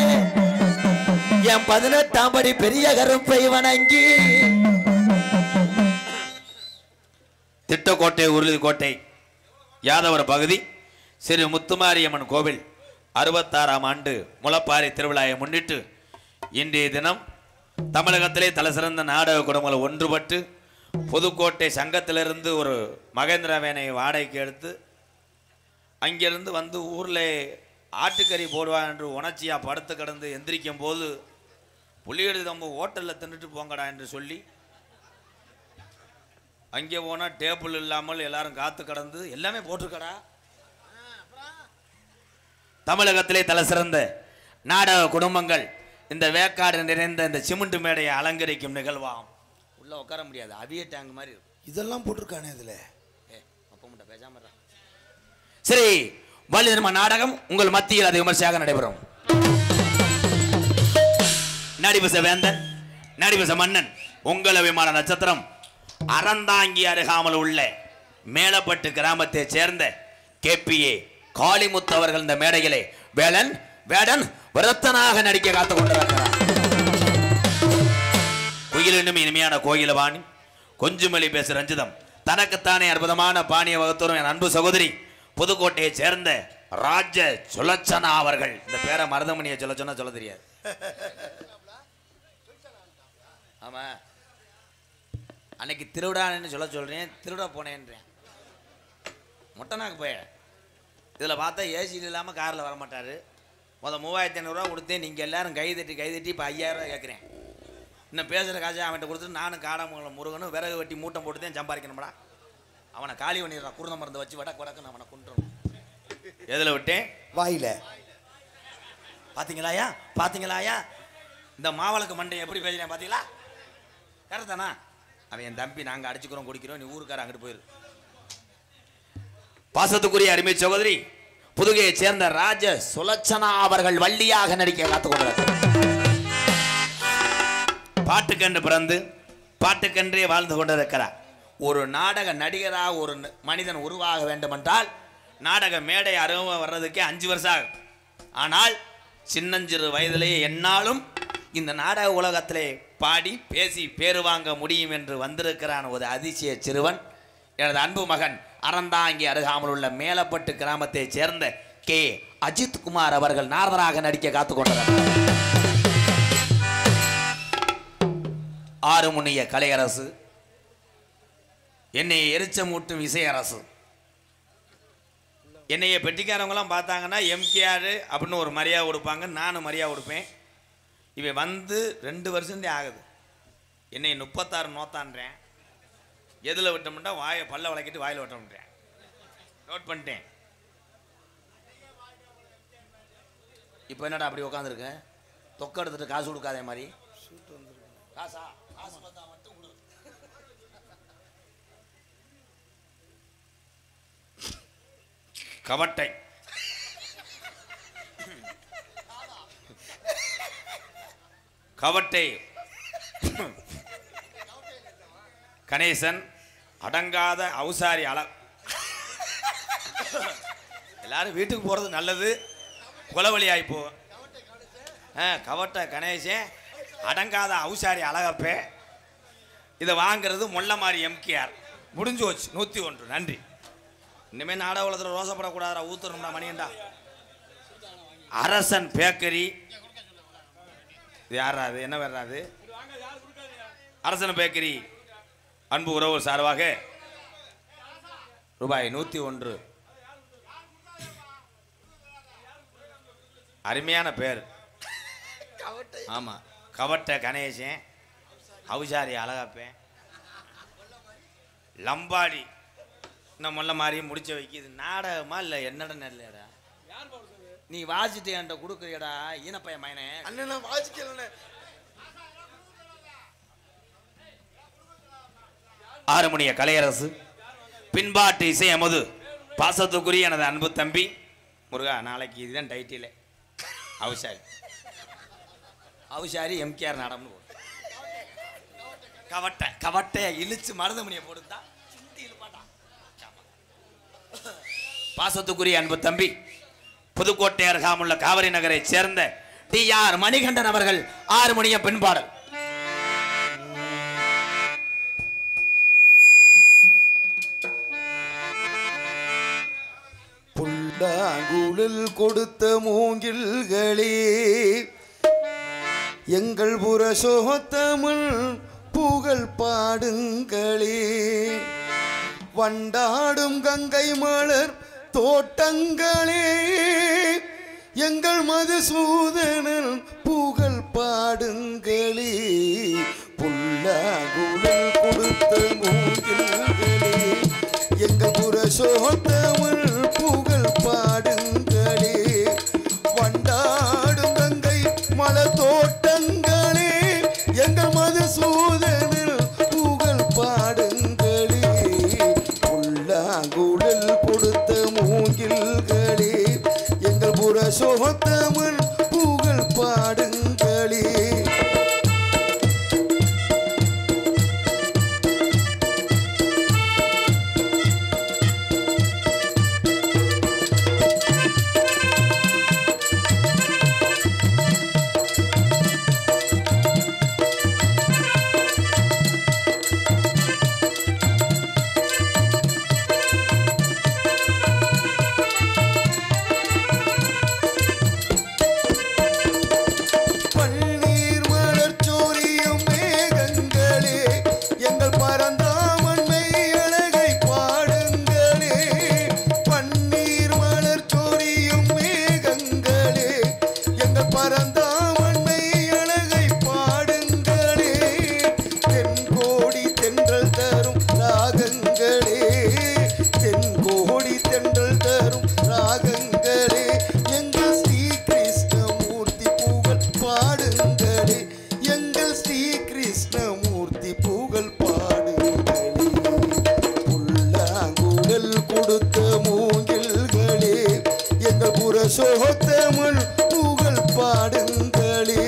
என் பதினெட்டாம் படி பெரிய கருப்பை வணங்கி திட்டக்கோட்டை உறுதிக்கோட்டை யாதவர் பகுதி சிறு முத்துமாரியம்மன் கோவில் அறுபத்தாறாம் ஆண்டு முளப்பாரி திருவிழாவை முன்னிட்டு இன்றைய தினம் தமிழகத்திலே தலைசிறந்த நாடக குடும்பங்கள் ஒன்றுபட்டு புதுக்கோட்டை சங்கத்திலிருந்து ஒரு மகேந்திரவேனை வாடகைக்கு எடுத்து அங்கிருந்து வந்து ஊரில் ஆட்டுக்கறி போடுவா என்று உணர்ச்சியாக படுத்து கிடந்து எந்திரிக்கும் போது புள்ளியெடு தம்பு ஹோட்டலில் தின்னுட்டு போங்கடா என்று சொல்லி அங்கே போனால் டேபிள் இல்லாமல் எல்லாரும் காத்து கடந்து எல்லாமே போட்டிருக்கடா தமிழகத்திலே தலை சிறந்த நாடக குடும்பங்கள் இந்த வேக்காடு நிறைந்த இந்த சிமெண்ட் மேடையை அலங்கரிக்கும் நிகழ்வாம் உள்ள உட்கார முடியாது அவிய டேங்க் மாதிரி இருக்கும் இதெல்லாம் போட்டிருக்கானே இதுல ஏ அப்ப மட்டும் பேசாம இருடா. சரி வள்ளி திரும்ப நாடகம் உங்கள் மத்தியில் அது விமர்சையாக நடைபெறும் நடிபச வேந்தன் நடிபச மன்னன் உங்கள் விமான நட்சத்திரம் அறந்தாங்கி அருகாமல் உள்ள மேலப்பட்டு கிராமத்தைச் சேர்ந்த கேபிஏ காளிமுத்து அவர்கள் இந்த மேடையிலே வேலன் வேடன் விரத்தனாக நடிக்க காத்துக் கொண்டிருக்கிறார் குயிலினும் இனிமையான கோயிலவாணி கொஞ்சுமொழி பேச ரஞ்சிதம் தனக்குத்தானே அற்புதமான பாணிய வகுத்தரும் என் அன்பு சகோதரி புதுக்கோட்டையைச் சேர்ந்த ராஜ சுலச்சனா அவர்கள் இந்த பேரை மருதமணியை சொல்ல சொன்னா சொல்ல தெரியாது ஆமா அன்னைக்கு திருவிழான்னு சொல்ல சொல்றேன் திருவிழா போனேன்றேன் மொட்டனாக்கு போய இதில் பார்த்தா ஏசி இல்லாமல் காரில் வர மாட்டார் மொதல் மூவாயிரத்தி ஐநூறுரூவா கொடுத்தேன் நீங்கள் எல்லாரும் கை தட்டி கை தட்டி இப்போ ஐயாயிரம் ரூபா கேட்குறேன் இன்னும் பேசுகிற காசை அவன்கிட்ட கொடுத்துட்டு நானும் காடாமங்கலம் முருகனும் விறகு வெட்டி மூட்டை போட்டு தான் சம்பாதிக்கணும்டா அவனை காலி பண்ணிடுறான் குருந்த மருந்து வச்சு வடக்கு வடக்குன்னு அவனை கொண்டுறணும் எதில் விட்டேன் வாயில பாத்தீங்களாயா பாத்தீங்களாயா இந்த மாவளக்கு மண்டை எப்படி பேசுறேன் பாத்தீங்களா கரெக்ட் தானா அவன் என் தம்பி நாங்க அடிச்சுக்கிறோம் குடிக்கிறோம் நீ ஊருக்கார அங்கிட்டு போயிரு பாசத்துக்குரிய அருமை சகோதரி புதுகையை சேர்ந்த ராஜ சுலட்சணா அவர்கள் வள்ளியாக நடிக்க காத்துக் கொண்டிருக்கிறார் பாட்டுக்கன்று பிறந்து பாட்டுக்கன்றே வாழ்ந்து கொண்டிருக்கிறார் ஒரு நாடக நடிகராக ஒரு ந- மனிதன் உருவாக வேண்டுமென்றால் நாடக மேடை அருவம் வர்றதுக்கே அஞ்சு வருஷம் ஆகும் ஆனால் சின்னஞ்சிறு வயதிலேயே என்னாலும் இந்த நாடக உலகத்திலே பாடி பேசி பேரு வாங்க முடியும் என்று வந்திருக்கிறான் ஒரு அதிசய சிறுவன் எனது அன்பு மகன் அறந்தாங்கி அருகாமல் உள்ள மேலப்பட்டு கிராமத்தைச் சேர்ந்த கே அஜித் குமார் அவர்கள் நாரதராக நடிக்க காத்துக் கொண்டிருக்கிறார் ஆறுமுனிய கலையரசு என்னை எரிச்சமூட்டும் இசையரசு என்னைய பெட்டிக்காரவங்களாம் பார்த்தாங்கன்னா எம்கேஆர் அப்படின்னு ஒரு மரியாதை கொடுப்பாங்க நானும் மரியாதை கொடுப்பேன் இவன் வந்து ரெண்டு வருஷம்தே ஆகுது என்னை முப்பத்தாறு நோத்தான்றேன் எதில் விட்டோம்னா வாயை பல்ல வளைக்கிட்டு வாயில் விட்டோம்ன்றேன் நோட் பண்ணிட்டேன் இப்போ என்னடா அப்படி உட்காந்துருக்க தொக்க எடுத்துட்டு காசு கொடுக்காதே மாதிரி காசா காசு வந்தா மட்டும் கொடு கவட்டை கவட்டை கணேசன் அடங்காத அவுசாரி அல எல்லாரும் வீட்டுக்கு போகிறது நல்லது குலவழி ஆயிப்போ ஆ கவட்டை கணேசன் அடங்காத அவுசாரி அழகப்பே இதை வாங்குறது முள்ளமாரி எம்கேஆர் முடிஞ்சு போச்சு நூற்றி ஒன்று நன்றி இனிமேல் நாடக உலகத்தில் ரோசப்படக்கூடாதா ஊத்துறோம்டா மணியண்டா அரசன் பேக்கரி இது யாரா அது என்ன வேறா அது அரசன் பேக்கரி அன்பு உறவு சார்பாக ரூபாய் நூற்றி ஒன்று அருமையான பேர் ஆமாம் கவட்டை கணேசன் அவுசாரி அழகாப்பேன் லம்பாடி இன்னும் முல்ல மாதிரி முடிச்ச வைக்கிது நாடகமா இல்லை என்னடா நல்லடா நீ வாசிட்டு என்கிட்ட கொடுக்குறியடா ஈனப்பையன் மயனே அண்ணன் நான் வாசிக்கலண்ணே ஆறுமணிய கலையரசு பின்பாட்டு இசை அமுது பாசத்துக்குரிய எனது அன்பு தம்பி முருகா நாளைக்கு இதுதான் டைட்டிலே அவுசாரி அவுசாரி எம்கேஆர் நாடகம்னு போடு கவட்டை கவட்டையை இழுச்சு மருதமணியை போடுதா சுத்தி இழுப்பாட்டா ஆமா. பாசத்துக்குரிய அன்பு தம்பி புதுக்கோட்டை அருகாமுள்ள காவிரி நகரைச் சேர்ந்த டி ஆர் மணிகண்டன் அவர்கள் ஆறு மணிய பின்பாடல் புல்லாங்குழல் கொடுத்த மூங்கில்களே எங்கள் புரசோத்தமிழ் புகழ் பாடுங்களே வண்டாடும் கங்கை மலர் தோட்டங்களே எங்கள் மதுசூதனன் புகழ் பாடுங்களே புல்லாங்குழல் கொடுத்த மூங்கில்களே எங்கள் புரசோத்தமிழ் புகழ் பாடுங்களே வண்டாடும் கங்கை மலர் தோட்டங்களே எங்கள் மதுசூதனில் பரந்தாமன் மெய்யழகை பாடுங்களே பன்னீர் மலர் சொரியும் மேகங்களே எங்கள் பரந்தாமன் மெய்யழகை பாடுங்களே தென்கோடி தென்றல் தரும் ராகங்களே தென்கோடி தென்றல் தரும் ராகங்களே எங்கள் ஸ்ரீ கிருஷ்ணமூர்த்தி புகழ் பாடுங்களே எங்கள் ஸ்ரீ கிருஷ்ணமூர்த்தி புகழ் பாடுங்களே புல்லாங்குழல் கொடுத்த மூங்கில்களே எங்கள் புரசோத்தமன் புகழ் பாடுங்களே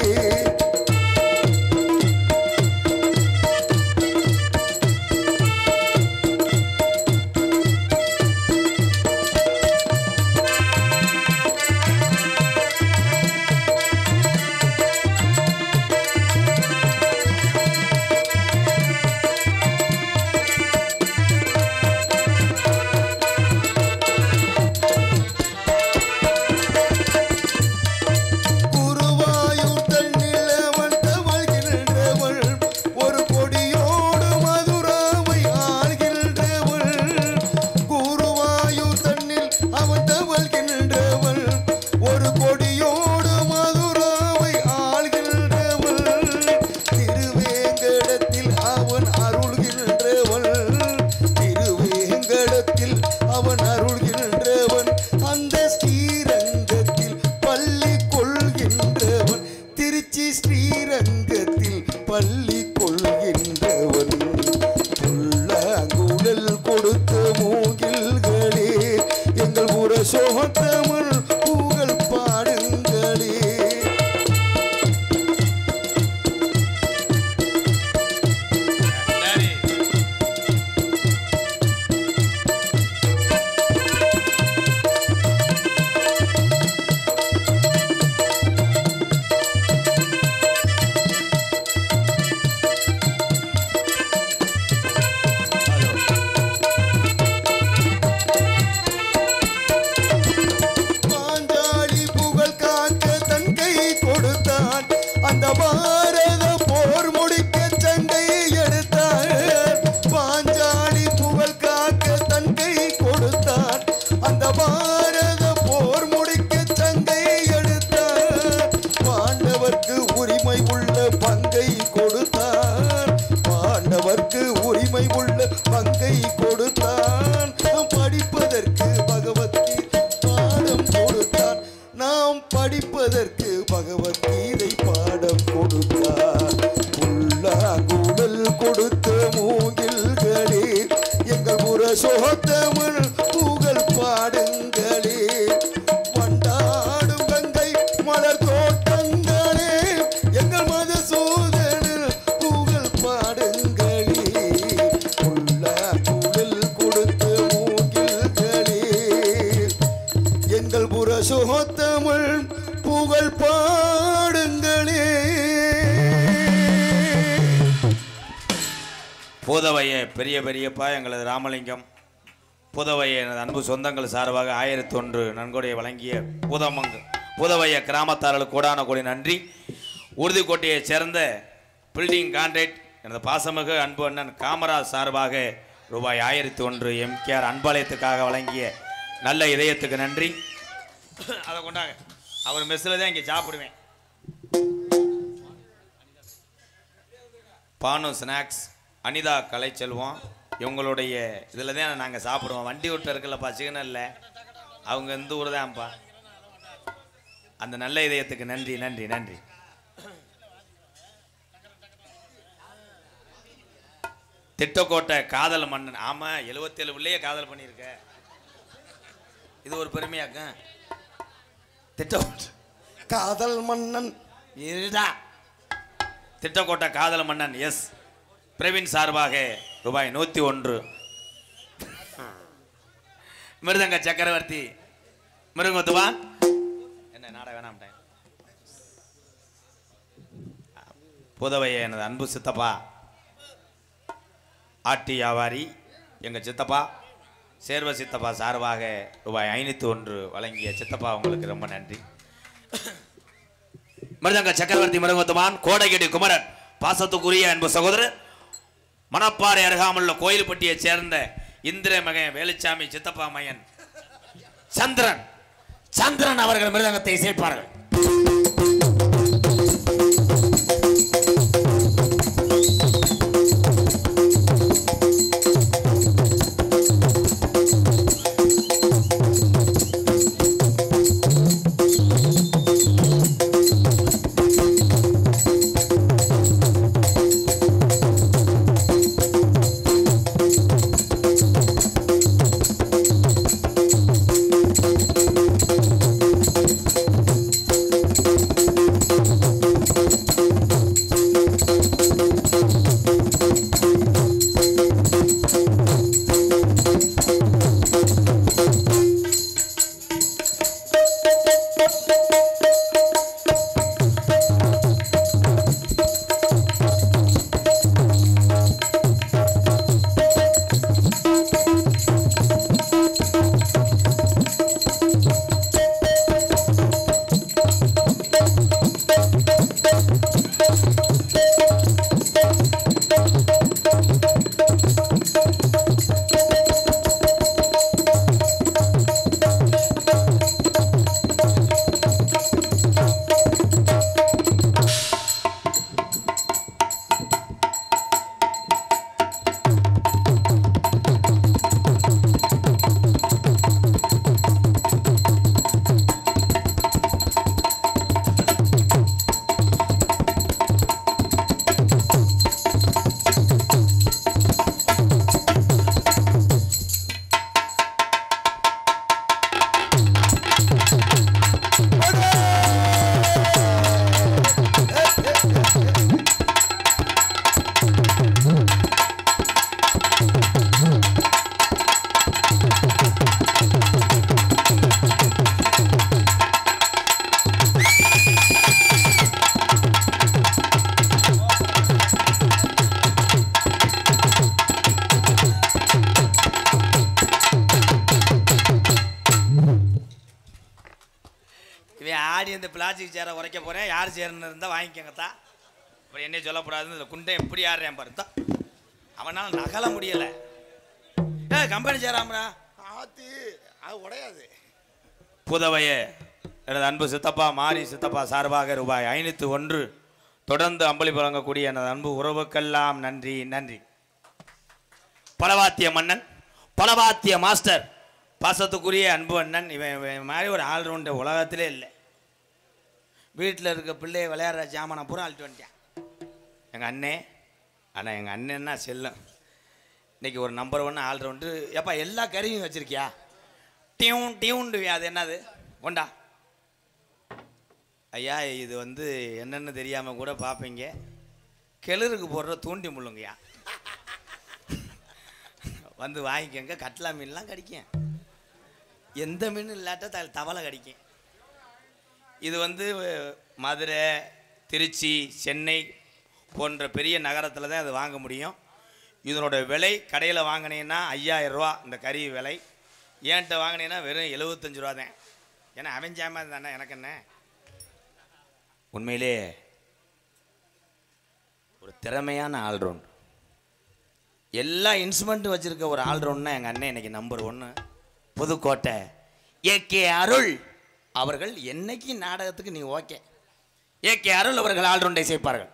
குருவாயூர் தன்னில் அவன் தவழ்கின்றவள் ஒரு கொடியோடு மதுராவை ஆள்கின்றவள் குருவாயூர் தன்னில் அவன் தவழ்கின்றவள் ஒரு கொடியோடு மதுராவை ஆள்கின்றவள் திருவேங்கடத்தில் அவன் அருள்கின்றவள் திருவேங்கடத்தில் அவன் அருள்கின்றவன் அந்த ஸ்ரீரங்கத்தில் பள்ளி கொள்கின்றவன் திருச்சி ஸ்ரீரங்கத்தில் பள்ளி கொள்கின்றவன் புல்லாங்குழல் கொடுத்த மூங்கில்களே எங்கள் புரசோத்தமன் புகழ் பாடுங்களே பாஞ்சாலி புகழ் காக்க தன் கை கொடுத்தான் அந்த பாரத போர் முடிக்க சண்டை எடுத்தான் பாஞ்சாலி புகழ் காக்க தன் கை கொடுத்தான் அந்த பாரத போர் முடிக்க சண்டை எடுத்தான் பாண்டவர்க்கு உரிமை உள்ள பங்கை கொடுத்தான் பாண்டவர்க்கு உரிமை உள்ள பங்கை கொடுத்தான் நாம் படிப்பதற்கு பகவத்கீதை பாடம் கொடுத்தான் நாம் படிப்பதற்கு பகவத்கீதை பாடம் கொடுத்தார் உள்ளாங்குழல் கொடுத்த மூங்கில்களே எங்கள் புரசோத்தமன் புகழ் பாடுங்களே வண்டாடும் கங்கை மலர் தோட்டங்களே எங்கள் மதசூதனில் புகழ் பாடுங்களே உள்ளாங்குழல் கொடுத்த மூங்கில்களே எங்கள் புரசோத்தமிழ் புகழ் பாடுங்களே பூதவைய பெரிய பெரியப்பா எங்களது ராமலிங்கம் புதவைய எனது அன்பு சொந்தங்கள் சார்பாக ஆயிரத்தி ஒன்று நன்கொடை வழங்கிய பூதமங்க புதவைய கிராமத்தார்களுக்கு கூடான கோடி நன்றி உறுதிக்கோட்டையைச் சேர்ந்த பில்டிங் கான்ட்ராக்ட் எனது பாசமிகு அன்பு அண்ணன் காமராஜ் சார்பாக ரூபாய் ஆயிரத்தி ஒன்று எம்கேஆர் அன்பாலயத்துக்காக வழங்கிய நல்ல இதயத்துக்கு நன்றி அதை கொண்டாங்க அவர் மெஸ்ஸில் தான் இங்கே சாப்பிடுவேன் பானு ஸ்நாக்ஸ் அனிதா கலைச்செல்வம் இவங்களுடைய இதில் தான் நாங்கள் சாப்பிடுவோம் வண்டி விட்டு இருக்குல்லப்பா சிக்னலில் அவங்க இந்த ஊர் தான்ப்பா அந்த நல்ல இதயத்துக்கு நன்றி நன்றி நன்றி திட்டக்கோட்டை காதல் மன்னன் ஆமாம் எழுபத்தேழு பிள்ளையே காதல் பண்ணியிருக்க இது ஒரு பெருமையாக்க திட்டக்கோட்டை காதல் மன்னன் இதுதான் திட்டக்கோட்டை காதல் மன்னன் எஸ் பிரவீன் சார்பாக ரூபாய் நூற்றி ஒன்று மிருதங்க சக்கரவர்த்தி மிருங்கத்துவா என்ன நாட வேணாம்ட்டேன் புதவைய எனது அன்பு சித்தப்பா ஆட்டி வியாபாரி எங்கள் சித்தப்பா சேர்வ சித்தப்பா சார்பாக ரூபாய் ஐநூற்றி ஒன்று வழங்கிய சித்தப்பா உங்களுக்கு ரொம்ப நன்றி மிருதங்க சக்கரவர்த்தி மிருகத்துமான் கோடகிரி குமரன் பாசத்துக்குரிய அன்பு சகோதரர் மணப்பாறை அருகாமுள்ள கோயில்பட்டியைச் சேர்ந்த இந்திர மகன் வேலுச்சாமி சித்தப்பா மகன் சந்திரன் சந்திரன் அவர்கள் மிருதங்கத்தை சேர்ப்பார்கள் இவன் ஆடி இந்த பிளாஸ்டிக் சேரை உரைக்க போறேன் யார் சேர்ன்னு இருந்தால் வாங்கிக்கங்கத்தா அப்புறம் என்ன சொல்லக்கூடாதுன்னு இந்த குண்டை எப்படி ஆடுறேன் பாரு இந்தா. அவனால நகல முடியல ஏ கம்பெனி சேராமடா ஆத்தி அது உடையாது புதவைய எனது அன்பு சித்தப்பா மாரி சித்தப்பா சார்பாக ரூபாய் ஐநூற்றி ஒன்று தொடர்ந்து அம்பளி வழங்கக்கூடிய எனது அன்பு உறவுக்கெல்லாம் நன்றி நன்றி பலவாத்திய மன்னன் பலவாத்திய மாஸ்டர் பாசத்துக்குரிய அன்பு அண்ணன் இவன் இவன் மாதிரி ஒரு ஆல்ரவுண்டு உலகத்திலே இல்லை வீட்டில் இருக்க பிள்ளைய விளையாடுற ஜாமானை பூரா அழிட்டு வந்துட்டேன் எங்கள் அண்ணே ஆனால் எங்கள் அண்ணன்னா செல்லம் இன்னைக்கு ஒரு நம்பர் ஒன்று ஆல்ரவுண்டு எப்பா எல்லா கருவியும் வச்சுருக்கியா டியூன் டியூண்டு அது என்னது கொண்டா ஐயா இது வந்து என்னன்னு தெரியாமல் கூட பார்ப்பீங்க கிளறுக்கு போடுற தூண்டி முள்ளுங்கய்யா வந்து வாங்கிக்கோங்க கட்லா மீன்லாம் கிடைக்கும் எந்த மீன் இல்லாட்ட த தவளை கிடைக்கும் இது வந்து மதுரை திருச்சி சென்னை போன்ற பெரிய நகரத்தில் தான் அது வாங்க முடியும் இதனோட விலை கடையில் வாங்கினீங்கன்னா ஐயாயிரம் ரூபா இந்த கறி விலை ஏன்ட்ட வாங்கினீங்கன்னா வெறும் எழுபத்தஞ்சு ரூபா தான் ஏன்னா அவன் ஜாமான் தானே எனக்கு என்ன உண்மையிலே ஒரு திறமையான ஆல்ரவுண்ட் எல்லா இன்ஸ்ட்ருமெண்ட்டும் வச்சுருக்க ஒரு ஆல்ரவுண்ட்னா எங்கள் அண்ணன் இன்னைக்கு நம்பர் ஒன்று புதுக்கோட்டை ஏகே அருள் அவர்கள் என்னைக்கு நாடகத்துக்கு நீ ஓகே ஏகே அருள் அவர்கள் ஆல்ரவுண்டை சேர்ப்பார்கள்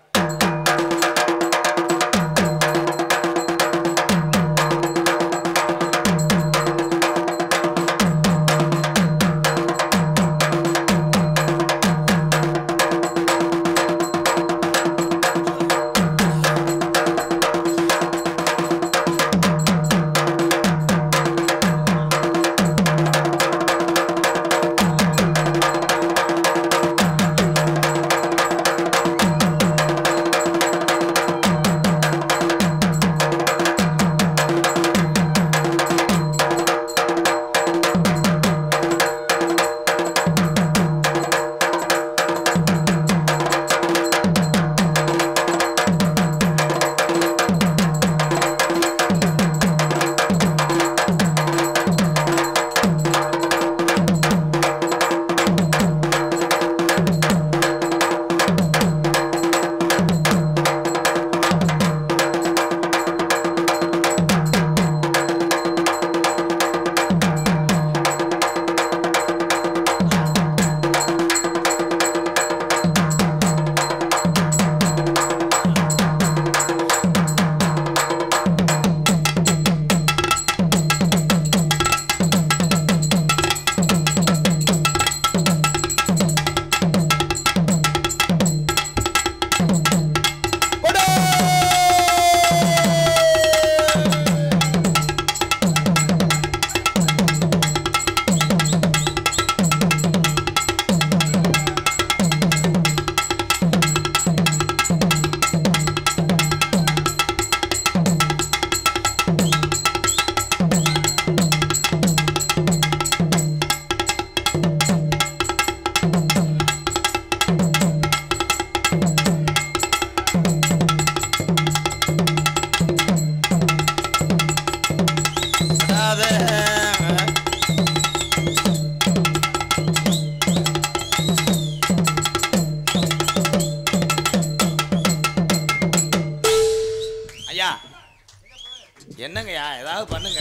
என்னங்கய்யா ஏதாவது பண்ணுங்க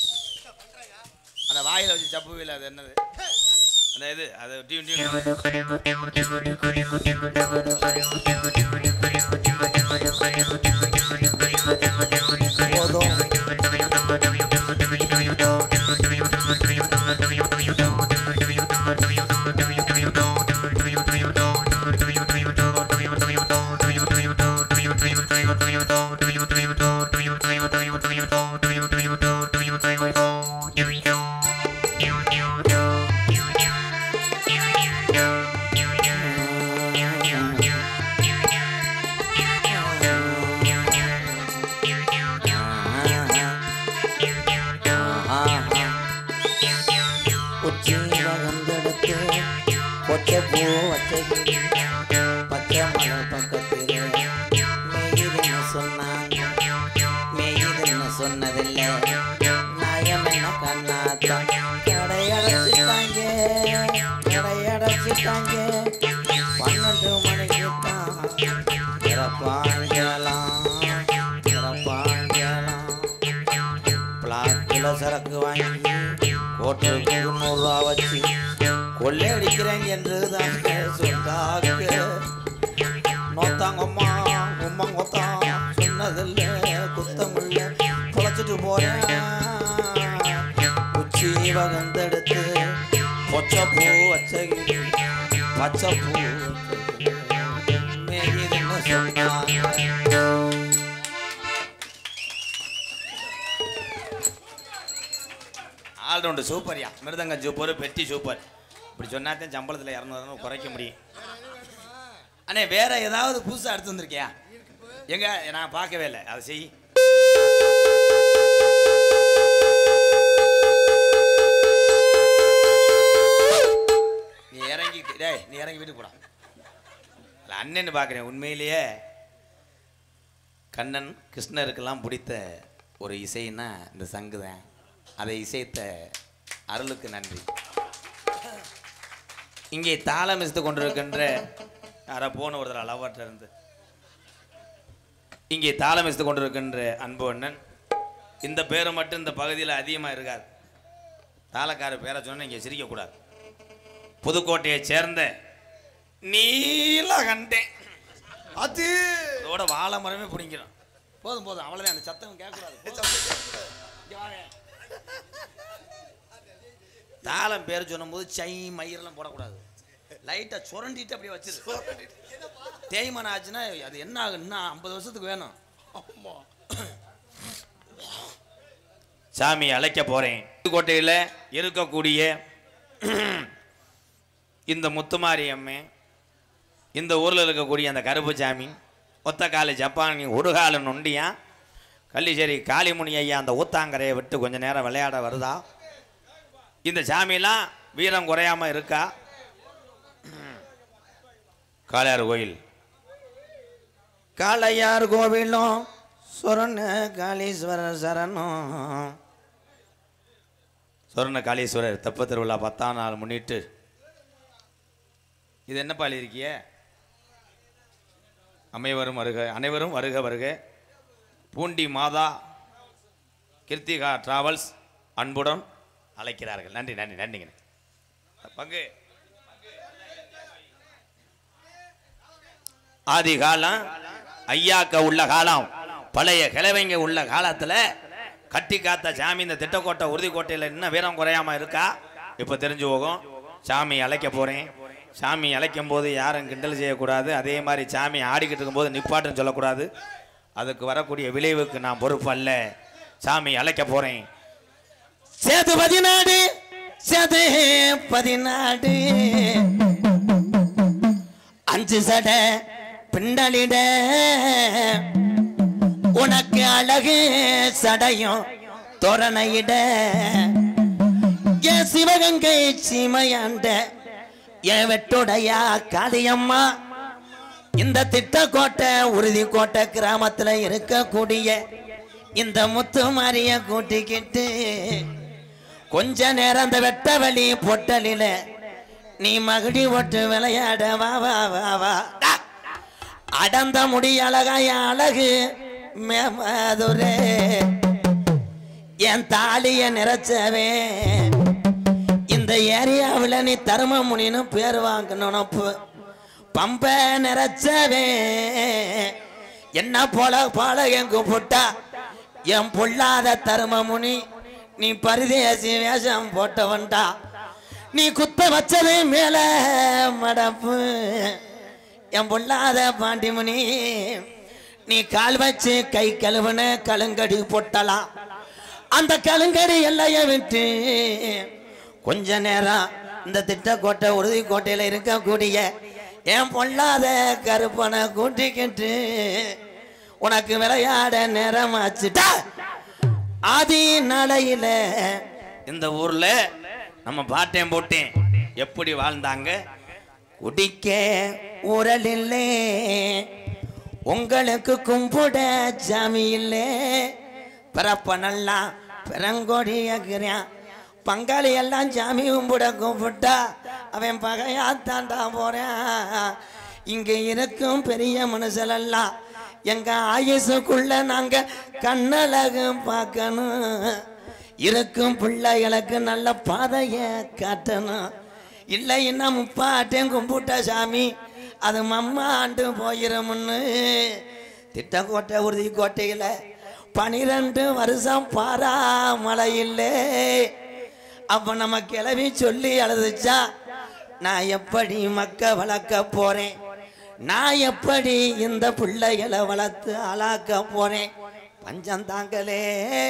அந்த வாயில வச்சு சப்பு வீல அது என்னது அந்த இது அது டியூன் டியூன் போதும் உச்சி வகந்தெடுத்து ஒற்றை பூ வச்சை பச்சை மலை பக்கத்தில் மேயுதுன்னு சொன்னாங்க மேயுதுன்னு சொன்னதில்லை நாயம் என்ன கண்ணாத்தான் கடையடைச்சிட்டாங்க கடையடைச்சிட்டாங்க பன்னெண்டு மணிக்கு தான் இறப்பாங்கலாம் இறப்பாங்கலாம் பிளாக்கில் சரக்கு வாங்கி கோட்டுக்கு நூறுரூவா வச்சு கொள்ளை அடிக்கிறேன் என்று தான் சொன்னாங்க நோத்தாங்கம்மா உம்மா கொத்தா சொன்னதில்ல குத்தமில்ல தொலைச்சிட்டு போறேன் உச்சி வகந்தெடுத்து பொச்சை பூ வச்ச பச்சை பூ மேகிதுன்னு சொன்னாங்க ஆல்ரவுண்டு சூப்பர்யா மிருதங்க சூப்பர் பெட்டி சூப்பர் இப்படி சொன்னாதான் சம்பளத்தில் இரநூறு குறைக்க முடியும் அண்ணே வேற ஏதாவது புதுசாக எடுத்து வந்திருக்கியா எங்க நான் பார்க்கவே இல்லை அதை செய் நீ இறங்கி டேய் நீ இறங்கி வீட்டுக்கு போடா இல்ல, அண்ணன்னு பார்க்குறேன் உண்மையிலேயே கண்ணன் கிருஷ்ணருக்கெல்லாம் பிடித்த ஒரு இசைன்னா இந்த சங்கு தான் அதை இசைத்த அருளுக்கு நன்றி இங்கே தாளம் இசைத்து கொண்டிருக்கின்ற யாரா போன ஒரு தடவை லவர்ட்ட இருந்து இங்கே தாளம் இசைத்து கொண்டிருக்கின்ற அன்பு அண்ணன் இந்த பேர் மட்டும் இந்த பகுதியில் அதிகமாக இருக்காது தாளக்கார பேரை சொன்னா இங்கே சிரிக்கக்கூடாது புதுக்கோட்டையைச் சேர்ந்த நீலகண்டேன் அது அதோட வாழை மரமே பிடிக்கிறோம் போதும் போதும் அவ்வளோதான் அந்த சத்தம் கேட்கக்கூடாது இங்க வாங்க. தாளம் பேர் சொல்லும்போது சை மயிரெல்லாம் போடக்கூடாது லைட்டாக சுரண்டிட்டு அப்படியே வச்சிரு தேய்மானம் ஆச்சுன்னா அது என்ன ஆகும் இன்னும் ஐம்பது வருஷத்துக்கு வேணும் சாமி அழைக்க போறேன் புதுக்கோட்டையில் இருக்கக்கூடிய இந்த முத்துமாரி அம்மே இந்த ஊரில் இருக்கக்கூடிய அந்த கருப்பு சாமி ஒத்த காலு ஜப்பானி ஒரு காலு நொண்டியா கள்ளிச்சேரி காளிமுனி ஐயா அந்த ஊத்தாங்கரையை விட்டு கொஞ்ச நேரம் விளையாட வருதா இந்த சாமியெல்லாம் வீரம் குறையாம இருக்கா காளையார் கோயில் காளையார் கோவிலும் சொரண காளீஸ்வரர் சரணம் சொரண காளீஸ்வரர் தெப்ப திருவிழா பத்தாம் நாள் முன்னிட்டு இது என்னப்பா எழுதியிருக்கிய அனைவரும் வருக அனைவரும் வருக வருக பூண்டி மாதா கிருத்திகா டிராவல்ஸ் அன்புடன் அழைக்கிறார்கள் நன்றி நன்றி நன்றிங்க பங்கு ஆதி காலம் ஐயாக்க உள்ள காலம் பழைய கிழவைங்க உள்ள காலத்துல கட்டி காத்த சாமி இந்த திட்டக்கோட்டை உறுதிக்கோட்டையில் இன்னும் வீரம் குறையாம இருக்கா இப்போ தெரிஞ்சு போகும் சாமி அழைக்க போறேன் சாமி அழைக்கும் போது யாரும் கிண்டல் செய்யக்கூடாது அதே மாதிரி சாமி ஆடிக்கிட்டு இருக்கும்போது நிப்பாட்டுன்னு சொல்லக்கூடாது அதுக்கு வரக்கூடிய விளைவுக்கு நான் பொறுப்பு அல்ல சாமி அழைக்க போறேன் சேது பதினாடு சேது பதினாடு அஞ்சு சடை பிண்டலிட உனக்கு அழகு சடையும் தோரணையிட என் சிவகங்கை சீமையாண்ட என் வெட்டுடையா காளியம்மா இந்த திட்டக்கோட்டை உறுதிக்கோட்டை கிராமத்துல இருக்கக்கூடிய இந்த முத்து மாரிய கூட்டிக்கிட்டு கொஞ்ச நேரம் அந்த வெட்ட வழி பொட்டலில நீ மகிழி ஒட்டு விளையாட வா வா வா வா டா. அடந்த முடி அழகாய அழகு மேமதுரே என் தாலிய நிறைச்சவே இந்த ஏரியாவில் நீ தருமமுனின்னு பேர் வாங்கணும் பம்ப நிறைச்சவே என்ன போல போல எங்கு போட்டா என் பொல்லாத தருமமுனி நீ பரிதேசி வேஷம் போட்டவன்டா நீ குத்த வச்சது மேல மடப்பு என் பொல்லாத பாண்டிமுனி நீ கால் வச்சு கை கழுவுன கழுங்கடி போட்டலாம் அந்த கழுங்கடி எல்லைய விட்டு கொஞ்ச நேரம் இந்த திட்டக்கோட்டை உறுதி கோட்டையில இருக்கக்கூடிய என் பொல்லாத கருப்பனை கூட்டிக்கிட்டு உனக்கு விளையாட நேரம் ஆச்சுட்டா ஆதி நாளையில இந்த ஊர்ல நம்ம பாட்டேன் போட்டேன் எப்படி வாழ்ந்தாங்க குடிக்க உரலில்லே உங்களுக்கு கும்பிட சாமி இல்லே பிறப்ப நல்லா பெருங்கொடியாக்குறான் பங்காளி எல்லாம் சாமி கும்பிட கும்பிட்டா அவன் பகையா தாண்டா போறான் இங்க இருக்கும் பெரிய மனுஷலெல்லாம் எங்க ஆயுசுக்குள்ள நாங்க கண்ணழகு பார்க்கணும் இருக்கும் பிள்ளைகளுக்கு நல்ல பாதைய காட்டணும் இல்லைன்னா முப்பாட்டையும் கும்பிட்ட சாமி அது மம்மாண்டு போயிருமுன்னு திட்டக்கோட்டை உறுதி கோட்டையில் பனிரெண்டு வருஷம் பாரா மழை இல்லை அப்போ நம்ம கிளவி சொல்லி அழுதுச்சா நான் எப்படி மக்க வளர்க்க போறேன் நான் எப்படி இந்த பிள்ளைகளை வளர்த்து ஆளாக்க போறேன் பஞ்சம் தாங்களே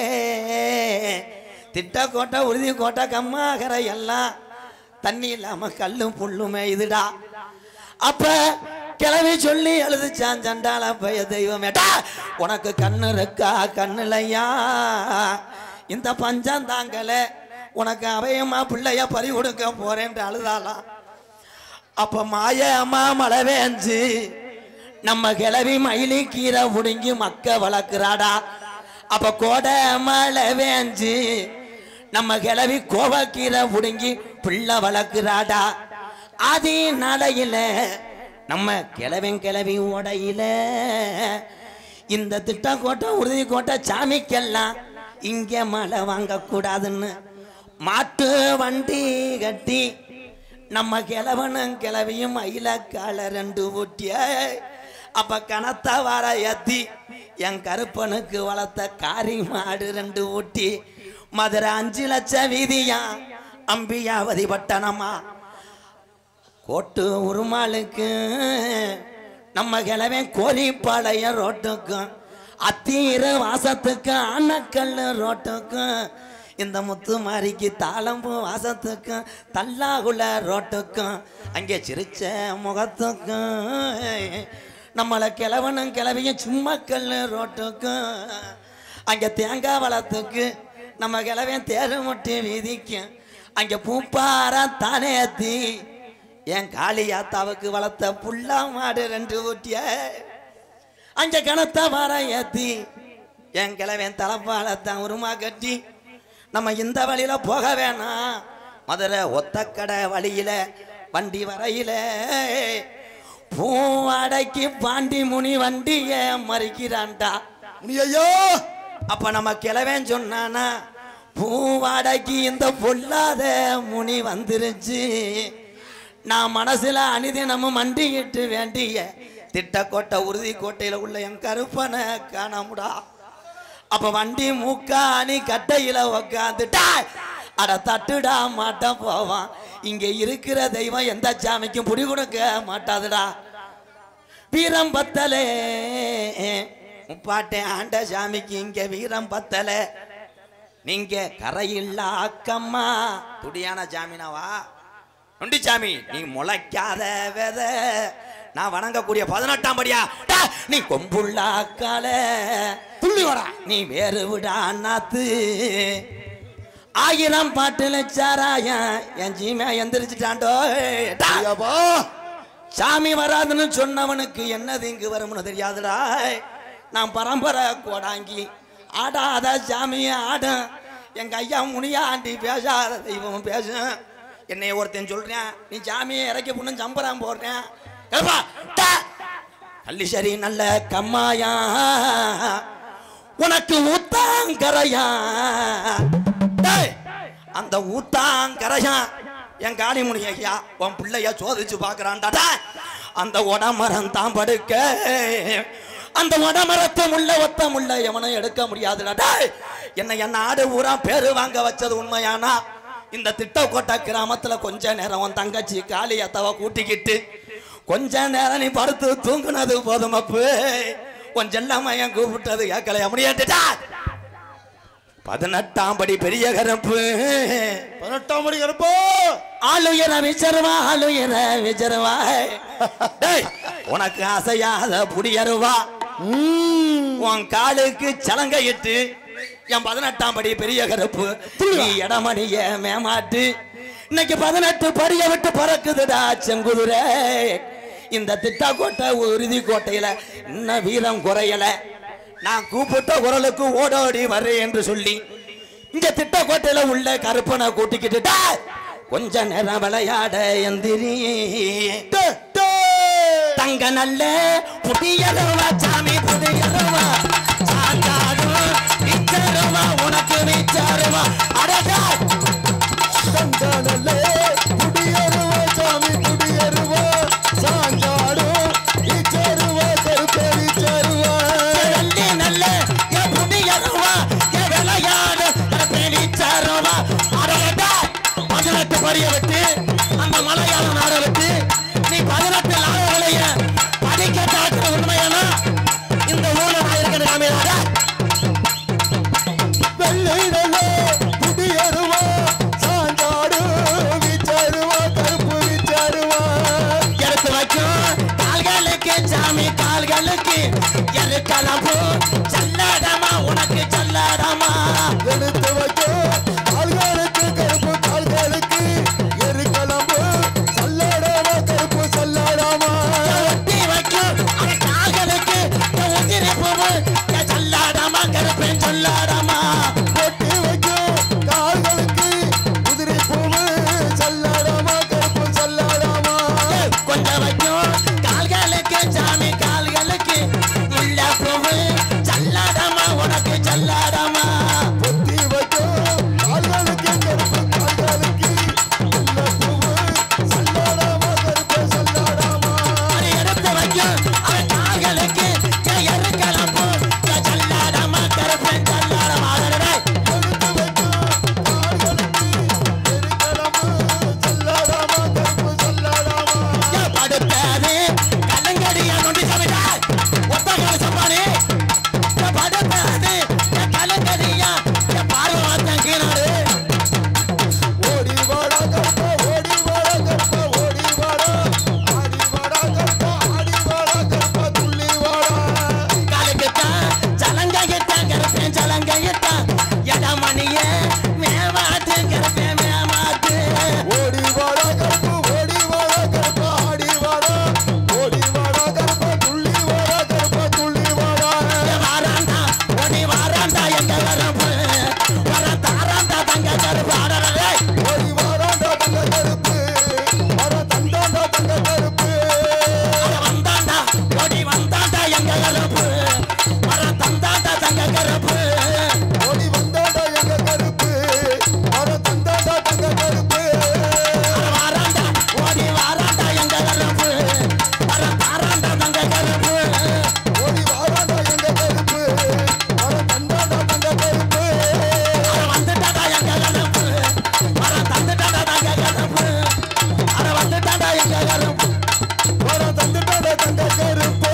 திட்டக்கோட்டை உறுதி கோட்டை கம்மாகரை எல்லாம் தண்ணி இல்லாம கல்லும் புல்லுமே இதுடா அப்ப கிளவி சொல்லி எழுதுச்சான் சண்டால பய தெய்வமேடா உனக்கு கண்ணு இருக்கா கண்ணுலையா இந்த பஞ்சம் தாங்கல உனக்கு அவையம்மா பிள்ளைய பறி கொடுக்க போறேன்ட்டு அழுதாலாம் அப்ப மாயம்மா மழை வேஞ்சு நம்ம கிளவி மயிலி கீரை புடுங்கி மக்க வளர்க்குறாடா அப்ப கோடை மழை வேஞ்சு நம்ம கிளவி கோவக்கீரை புடுங்கி பிள்ளை வளர்க்குறாடா ஆதி நாளையில நம்ம கிளவின் கிளவி உடையில இந்த திட்டம் கோட்டை உறுதி கோட்டை சாமிக்கெல்லாம் இங்க மழை வாங்கக்கூடாதுன்னு மாட்டு வண்டி கட்டி நம்ம கிழவனும் கிளவியும் அயில கால ரெண்டு ஊட்டிய அப்ப கனத்த வர ஏத்தி என் கருப்பனுக்கு வளர்த்த காரி மாடு ரெண்டு ஊட்டி மதுரை அஞ்சு லட்சம் வீதியா அம்பியாவதி பட்டணமா கோட்டு உருமாளுக்கு நம்ம கிழவன் கோரிப்பாளையம் ரோட்டுக்கும் அத்தீர வாசத்துக்கு அன்னக்கல் ரோட்டுக்கும் இந்த முத்து மாரிக்கு தாளம்பூ வாசத்துக்கும் தல்லாகுல ரோட்டுக்கும் அங்கே சிரிச்ச முகத்துக்கும் நம்மளை கிழவனும் கிளவியும் சும்மா கல் ரோட்டுக்கும் அங்கே தேங்காய் வளத்துக்கு நம்ம கிழவன் தேரு முட்டி வீதிக்கும் அங்கே பூப்பாரா தானே ஏத்தி என் காளியாத்தாவுக்கு வளர்த்த புல்லா மாடு ரெண்டு ஊட்டிய அங்க கணத்த மரம் ஏத்தி என் கிழவன் தலைப்பாலத்தான் உருமா கட்டி நம்ம இந்த வழியில போக வேணாம் மதுரை ஒத்தக்கடை வழியில வண்டி வரையில பூவாடைக்கு பாண்டி முனி வண்டிய மறிக்கிறான்டா முனியையா அப்ப நம்ம கிழவன் சொன்னானா பூவாடைக்கு இந்த பொல்லாத முனி வந்துருச்சு நான் மனசுல அனிதினமும் மண்டிக்கிட்டு வேண்டிய திட்டக்கோட்டை உறுதி கோட்டையில உள்ள என் கருப்பனை காணமுடா அப்ப வண்டி மூக்கா அணி கட்டையில உக்காந்துட்டா அட தட்டுடா மாட்டான் போவான் இங்க இருக்கிற தெய்வம் எந்த சாமிக்கும் புடி கொடுக்க மாட்டாதுடா வீரம் பத்தலே முப்பாட்டை ஆண்ட சாமிக்கு இங்க வீரம் பத்தலே நீங்க கரையில்லா அக்கம்மா துடியான ஜாமீனாவா நொண்டி சாமி நீ முளைக்காத வித நான் வணங்கக்கூடிய பதினெட்டாம் படியா டா, நீ கொம்புள்ள அக்கால துள்ளி வாடா நீ வேறு விடா நாத்து ஆயிரம் பாட்டுல சாராயம் என் ஜீமே எந்திரிச்சிட்டாண்டோ டா. ஐயாப்பா சாமி வராதுன்னு சொன்னவனுக்கு என்ன தீங்கு வரும்னு தெரியாதுடா நான் பரம்பரை கோடாங்கி ஆடாத சாமியை ஆடும் எங்க ஐயா முனியாண்டி பேசாத தெய்வம் பேசும் என்னை ஒருத்தன் சொல்றேன் நீ சாமியை இறக்கி பொண்ணு சம்பரம் போடுறேன் ஏப்பா, டா. கள்ளி சரி நல்ல கம்மாயா உனக்கு ஊத்தாங்கரையா டேய், அந்த ஊத்தாங்கரையா என் காளிமுனி ஐயா உன் பிள்ளைய சோதிச்சு பார்க்கறான்டா டேய். அந்த உடமரம் தான் படுக்க அந்த உடமரத்தை முள்ள ஒத்த முள்ள எவனும் எடுக்க முடியாதுடா டேய். என்னை என் நாடு ஊரா பேரு வாங்க வச்சது உண்மையானா இந்த திட்டக்கோட்டை கிராமத்துல கொஞ்ச நேரம் உன் தங்கச்சி காளியத்தவ கூட்டிக்கிட்டு கொஞ்ச நேரம் நீ படுத்து தூங்குனது போதும் அப்பு உன் செல்லம்மையன் கூப்பிட்டது கேட்கலையா முடியாதுடா பதினெட்டாம் படி பெரிய கருப்பு பதினெட்டாம் மணி கருப்போ ஆளுயர விச்சருவா ஆளுயர விச்சருவா டேய், உனக்கு அசையாத புடியருவா உன் காலுக்கு சலங்கை இட்டு என் பதினெட்டாம் படி பெரிய கருப்பு நீ இடமணிய மேமாட்டு இன்னைக்கு பதினெட்டு படிய விட்டு பறக்குதுடா செங்குதிரை இந்த திட்டாக்கோட்டை உறுதி கோட்டையில இன்னும் வீரம் குறையல நான் கூப்பிட்ட குரலுக்கு ஓடோடி வரேன் என்று சொல்லி இங்க திட்டக்கோட்டையில உள்ள கருப்பனை கூட்டிக்கிட்டு டேய், கொஞ்ச நேரம் விளையாட எந்திரி டேய், டேய். தங்க நல்ல புதியருவா சாமி புதியருவா சாந்தாடும் நிச்சருவா உனக்கு நிச்சருவா அடடா சந்தானல்லே குடியருவா சாமி குடியருவா சாந்தாடும் இச்சருவா கருப்பேரி சருவா நல்ல நல்ல என் புதியருவா என் விளையாடு கருப்பேலி சருவா அடடா பதினெட்டு படிய விட்டு அந்த மலையாள நாட விட்டு நீ பதினெட்டு நாடுகளைய படிக்க தாக்குற உண்மையானா இந்த ஊர்ல நான் இருக்கிற காமியாடா வெள்ளையிடலே குடியருவா சாந்தாடும் விச்சருவா கருப்பு விச்சருவா எடுத்து வைக்கும் கால்களுக்கு சாமி கால்களுக்கு எருக்கலம்பு சல்லாடமா உனக்கு சல்லாடமா எடுத்து வைக்கும் கால்களுக்கு கருப்பு கால்களுக்கு எருக்கலம்பு சல்லாடாமா கருப்பு சல்லாடாமா ஒட்டி வைக்கும் அந்த கால்களுக்கு என் உதிரி பூவு என் சல்லாடமா கருப்பேன் சொல்லாடமா பொட்டி வைக்கும் கால்களுக்கு குதிரை பூவு சல்லாடாமா கருப்பு சல்லாடாமா கொஞ்சம் வைக்கும் கால்களுக்கு சாமி கால்களுக்கு முள்ள பூவு சல்லாடமா உனக்கு சல்லாடமா பொத்தி வைக்கும் கால்களுக்கு கருப்பு கால்களுக்கு முல்லை பூவு சல்லாடாமா கருப்பு சல்லாடாமா அதை எடுத்து வைக்கும் அவன் கால்களுக்கு என் எருக்கலம்பு என் சல்லாடமா கருப்பேன் சல்லாடமா அதனடே எடுத்து வைக்கும் கால்களுக்கு எருக்கலம்பு சல்லாடாமா கருப்பு சல்லாடாமா என் படுத்தது கலங்கடியா நொண்டி சமைத்தார் ஒத்த கால சம்பானே என் படுத்தது என் கலங்கடியா என் பார்வத்தன் கீழாடு ஓடி வாடா கருப்பா ஓடி வாடா கருப்பா ஓடி வாடா ஆடி வாடா கருப்பா ஆடி வாடா கருப்பா துள்ளி வாடா காலுக்குத்தான் சலங்கையிட்டான் கருப்பேன் சலங்கையிட்டான் எடமணியே மேமாத்து கருப்பேன் மேமாத்து ஓடி வாடா கருப்பு ஓடி வாடா கருப்பா ஆடி வாடா ஓடி வாடா கருப்பா துள்ளி வாடா கருப்பா துள்ளி வாடா வாராண்டா ஓடி வாராண்டா எங்க வரப்பு வர தாராண்டா தங்க கருப்பு ஆடறே ஓடி வாடாண்டா தங்க கருப்பு வர தந்தாண்டா தங்க கருப்பு வந்தாண்டா ஓடி வந்தாண்டா எங்க கருப்பு வர தந்தாண்டா தங்க கருப்பு ஓடி வந்தாண்டா எங்க கருப்பு வர தந்தாண்டா தங்க கருப்பு வாராண்டா ஓடி வாராண்டா எங்க கருப்பு வர தாராண்டா தங்க கருப்பு ஓடி வாடாண்டா எங்க கருப்பு வர தந்தாண்டா தங்க கருப்பு அட வந்துட்டாடா எங்க கருப்பு வர தந்துட்டாடா தங்க கருப்பு அட வந்துட்டாடா எங்க கருப்பு வர தந்துட்டாடா தங்க கருப்பு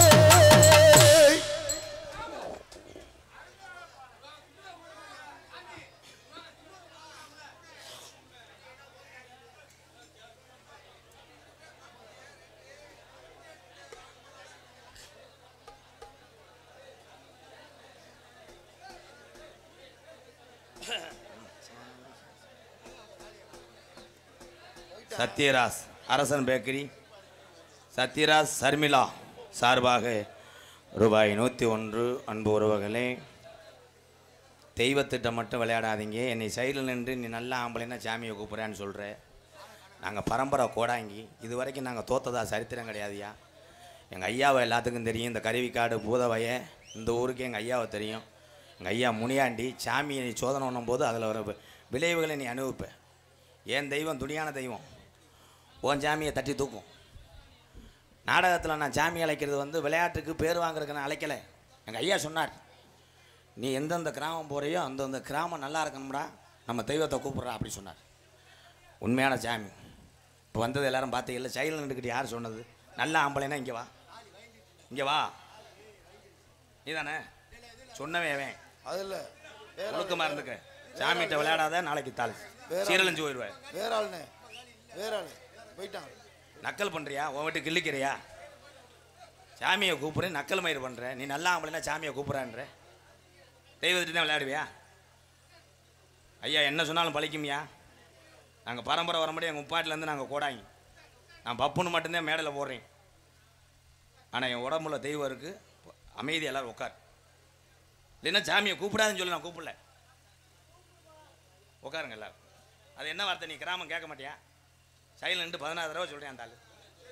சத்யராஜ் அரசன் பேக்கரி சத்யராஜ் சர்மிளா சார்பாக ரூபாய் நூற்றி ஒன்று அன்பு உறவுகளே தெய்வத்திட்டம் மட்டும் விளையாடாதீங்க என்னை சைடில் நின்று நீ நல்ல ஆம்பளைன்னா சாமியை கூப்பிட்றேன்னு சொல்கிற நாங்கள் பரம்பரை கோடாங்கி இது வரைக்கும் நாங்கள் தோத்ததா சரித்திரம் கிடையாதுயா எங்கள் ஐயாவை எல்லாத்துக்கும் தெரியும் இந்த கருவிக்காடு பூதவைய இந்த ஊருக்கு எங்கள் ஐயாவை தெரியும் எங்கள் ஐயா முனியாண்டி சாமியை நீ சோதனை பண்ணும் போது அதில் வர வி- விளைவுகளை நீ அனுபவிப்ப என் தெய்வம் துணியான தெய்வம் உன் சாமியை தட்டி தூக்கும் நாடகத்தில் நான் சாமி அழைக்கிறது வந்து விளையாட்டுக்கு பேர் வாங்குறதுக்கு நான் அழைக்கலை எங்கள் ஐயா சொன்னார் நீ எந்தெந்த கிராமம் போகிறையோ அந்தந்த கிராமம் நல்லா இருக்கணும்டா நம்ம தெய்வத்தை கூப்பிட்றா அப்படி சொன்னார் உண்மையான சாமி இப்போ வந்தது எல்லாரும் பார்த்து இல்லை சைடில் நின்றுக்கிட்டு யார் சொன்னது நல்ல ஆம்பளைனா இங்கே வா இங்கே வா நீ தானே சொன்னவே அவன் அதில் வேற ஒழுக்கமாக இருந்துக்க சாமிகிட்ட விளையாடாத நாளைக்கு தாள் சீரழிஞ்சு போயிடுவேன் வேற ஆளுண்ணே வேற ஆளு போயிட்டான் நக்கல் பண்ணுறியா உன் வீட்டு கிள்ளிக்கிறியா சாமியை கூப்பிட்றேன் நக்கல் மயிர் பண்ணுற நீ நல்லா ஆம்பளைனா சாமியை கூப்பிட்றான்ற தெய்வத்துட்டு தான் விளையாடுவியா ஐயா என்ன சொன்னாலும் பழிக்குமியா நாங்கள் பரம்பரை வரும்படி எங்கள் முப்பாட்டிலேருந்து நாங்கள் கோடாங்க நான் பப்புன்னு மட்டும்தான் மேடையில் போடுறேன் ஆனால் என் உடம்புல தெய்வம் இருக்குது அமைதி எல்லாரும் உட்கார் இல்லைன்னா சாமியை கூப்பிடாதுன்னு சொல்லி நான் கூப்பிடல உட்காருங்க எல்லாரும் அது என்ன வார்த்தை நீ கிராமம் கேட்க மாட்டியா சைலண்ட் பதினாறு தடவை சொல்கிறேன் அந்த ஆளு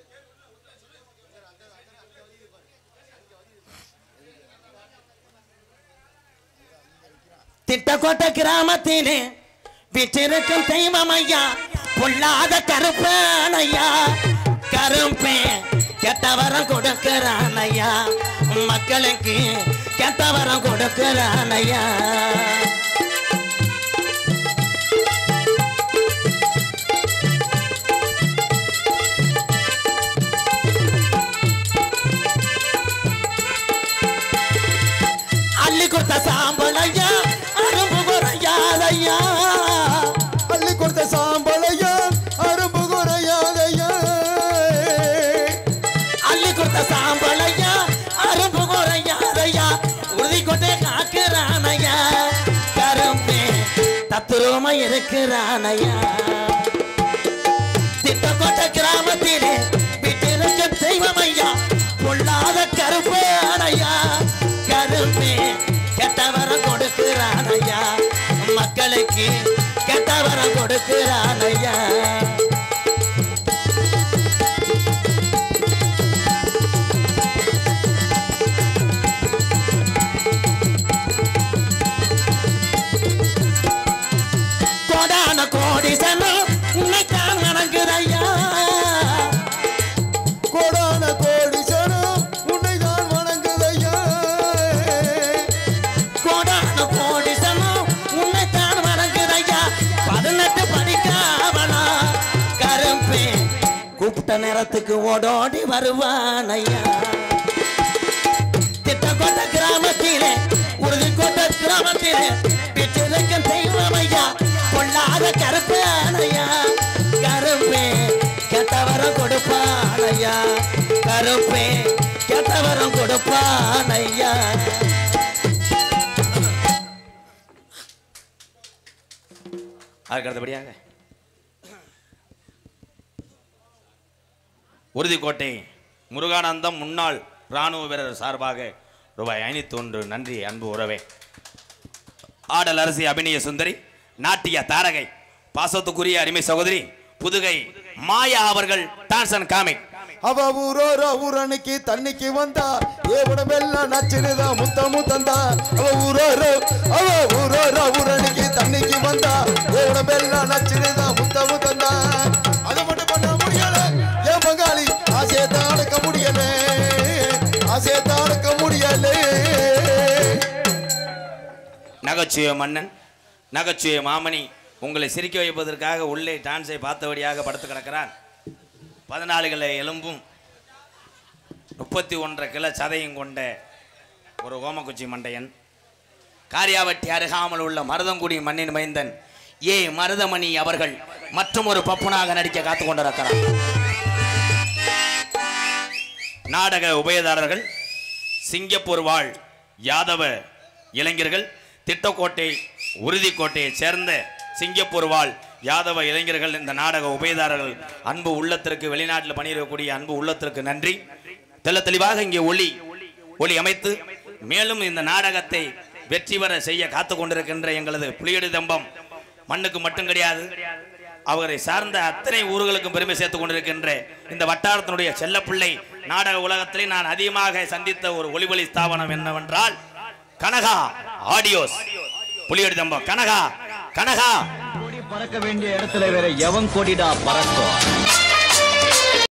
திட்டக்கோட்டை கிராமத்திலே விற்றிருக்கும் தெய்வம் ஐயா பொல்லாத கருப்பன் ஐயா கருப்பே கெட்டவரம் கொடுக்கிறான் ஐயா மக்களுக்கு கெட்டவரம் கொடுக்கிறான் ஐயா அள்ளி கொடுத்த சாம்பல் ஐயா அரும்பு குறையாதையா அள்ளி கொடுத்த சாம்பலையா அரும்பு குறையாதையா அள்ளி கொடுத்த சாம்பலையா அரும்பு குறையாதையா உறுதி கொண்டே காக்கிறானையா கரும்பே தத்துருவமா இருக்கிறானையா திட்டக்கோட்டை கிராமத்திலே விட்டிருக்க தெய்வம் ஐயா பொல்லாத கருப்பேனையா கரும்பே கெட்டவரம் கொடுக்கிறானையா மக்களுக்கு கெட்டவரம் கொடுக்கிறானையா கோடான கோடி சனம் உன்னைத்தான் வணங்குதையா கோடான கோடி சனம் உன்னைதான் வணங்குதையா கோடான கோடி சனம் உன்னைத்தான் வணங்குதையா பதினெட்டு படிக்காவனா கரும்பே கூப்பிட்ட நேரத்துக்கு ஓடோடி வருவானையா திட்டக்கோட்ட கிராமத்திலே உறுதிக்கோட்ட கிராமத்திலே பெற்றிருக்கும் தெய்வம் ஐயா கொள்ளாத கருப்பானையா கருப்பே கெட்டவரம் கொடுப்பானையா கருப்பே கெட்டவரம் கொடுப்பானையா அதுக்கு அடுத்தபடியாக உறுதிக்கோட்டை முருகானந்தம் முன்னாள் இராணுவ வீரர் சார்பாக ரூபாய் ஐநூத்தி ஒன்று நன்றி அன்பு உறவே ஆடல் அரசி அபிநய சுந்தரி நாட்டிய தாரகை பாசத்துக்குரிய அருமை சகோதரி புதுகை மாயா அவர்கள் டான்ஸ் அண்ட் காமிக் அவ ஊரோர ஊரணிக்கு தண்ணிக்கு வந்தா ஏ உடம்பெல்லாம் நச்சினுதான் முத்த முத்தந்தா அவ ஊரோர அவ ஊரோர ஊரணிக்கு தண்ணிக்கு வந்தா ஏ உடம்பெல்லாம் நச்சினுதான் முத்த முத்தந்தா அது மட்டும் பண்ண முடியல ஏன் பங்காளி ஆசையை தான் அடக்க முடியல ஆசையை தான் அடக்க முடியல நகைச்சுவை மன்னன் நகைச்சுவை மாமணி உங்களை சிரிக்க வைப்பதற்காக உள்ளே டான்ஸை பார்த்தபடியாக படுத்து கிடக்கிறான் பதினாலு கிலோ எலும்பும் முப்பத்தி ஒன்றரை கிலோ சதையும் கொண்ட ஒரு ஓமக்குச்சி மண்டையன் காரியாவட்டி அருகாமல் உள்ள மருதங்குடி மண்ணின் மைந்தன் ஏ மருதமணி அவர்கள் மற்றும் ஒரு பப்புனாக நடிக்க காத்து கொண்டிருக்கிறார் நாடக உபயதாரர்கள் சிங்கப்பூர் வாழ் யாதவ இளைஞர்கள் திட்டக்கோட்டை உறுதிக்கோட்டையைச் சேர்ந்த சிங்கப்பூர் வாழ் யாதவ இளைஞர்கள் இந்த நாடக உபயதாரர்கள் அன்பு உள்ளத்திற்கு வெளிநாட்டில் பணியிடக்கூடிய அன்பு உள்ளத்திற்கு நன்றி தெள்ள தெளிவாக இங்கே ஒளி ஒளி அமைத்து மேலும் இந்த நாடகத்தை வெற்றி பெற செய்ய காத்து கொண்டிருக்கின்ற எங்களது புலியடி தம்பம் மண்ணுக்கு மட்டும் கிடையாது அவரை சார்ந்த அத்தனை ஊர்களுக்கும் பெருமை சேர்த்துக் கொண்டிருக்கின்ற இந்த வட்டாரத்தினுடைய செல்லப்பிள்ளை நாடக உலகத்திலே நான் அதிகமாக சந்தித்த ஒரு ஒளிவழி ஸ்தாபனம் என்னவென்றால் கனகா ஆடியோஸ் புலியடி தம்பம் கனகா கனகா கொடி பறக்க வேண்டிய இடத்துல வேற எவன் கொடிடா பறக்கும்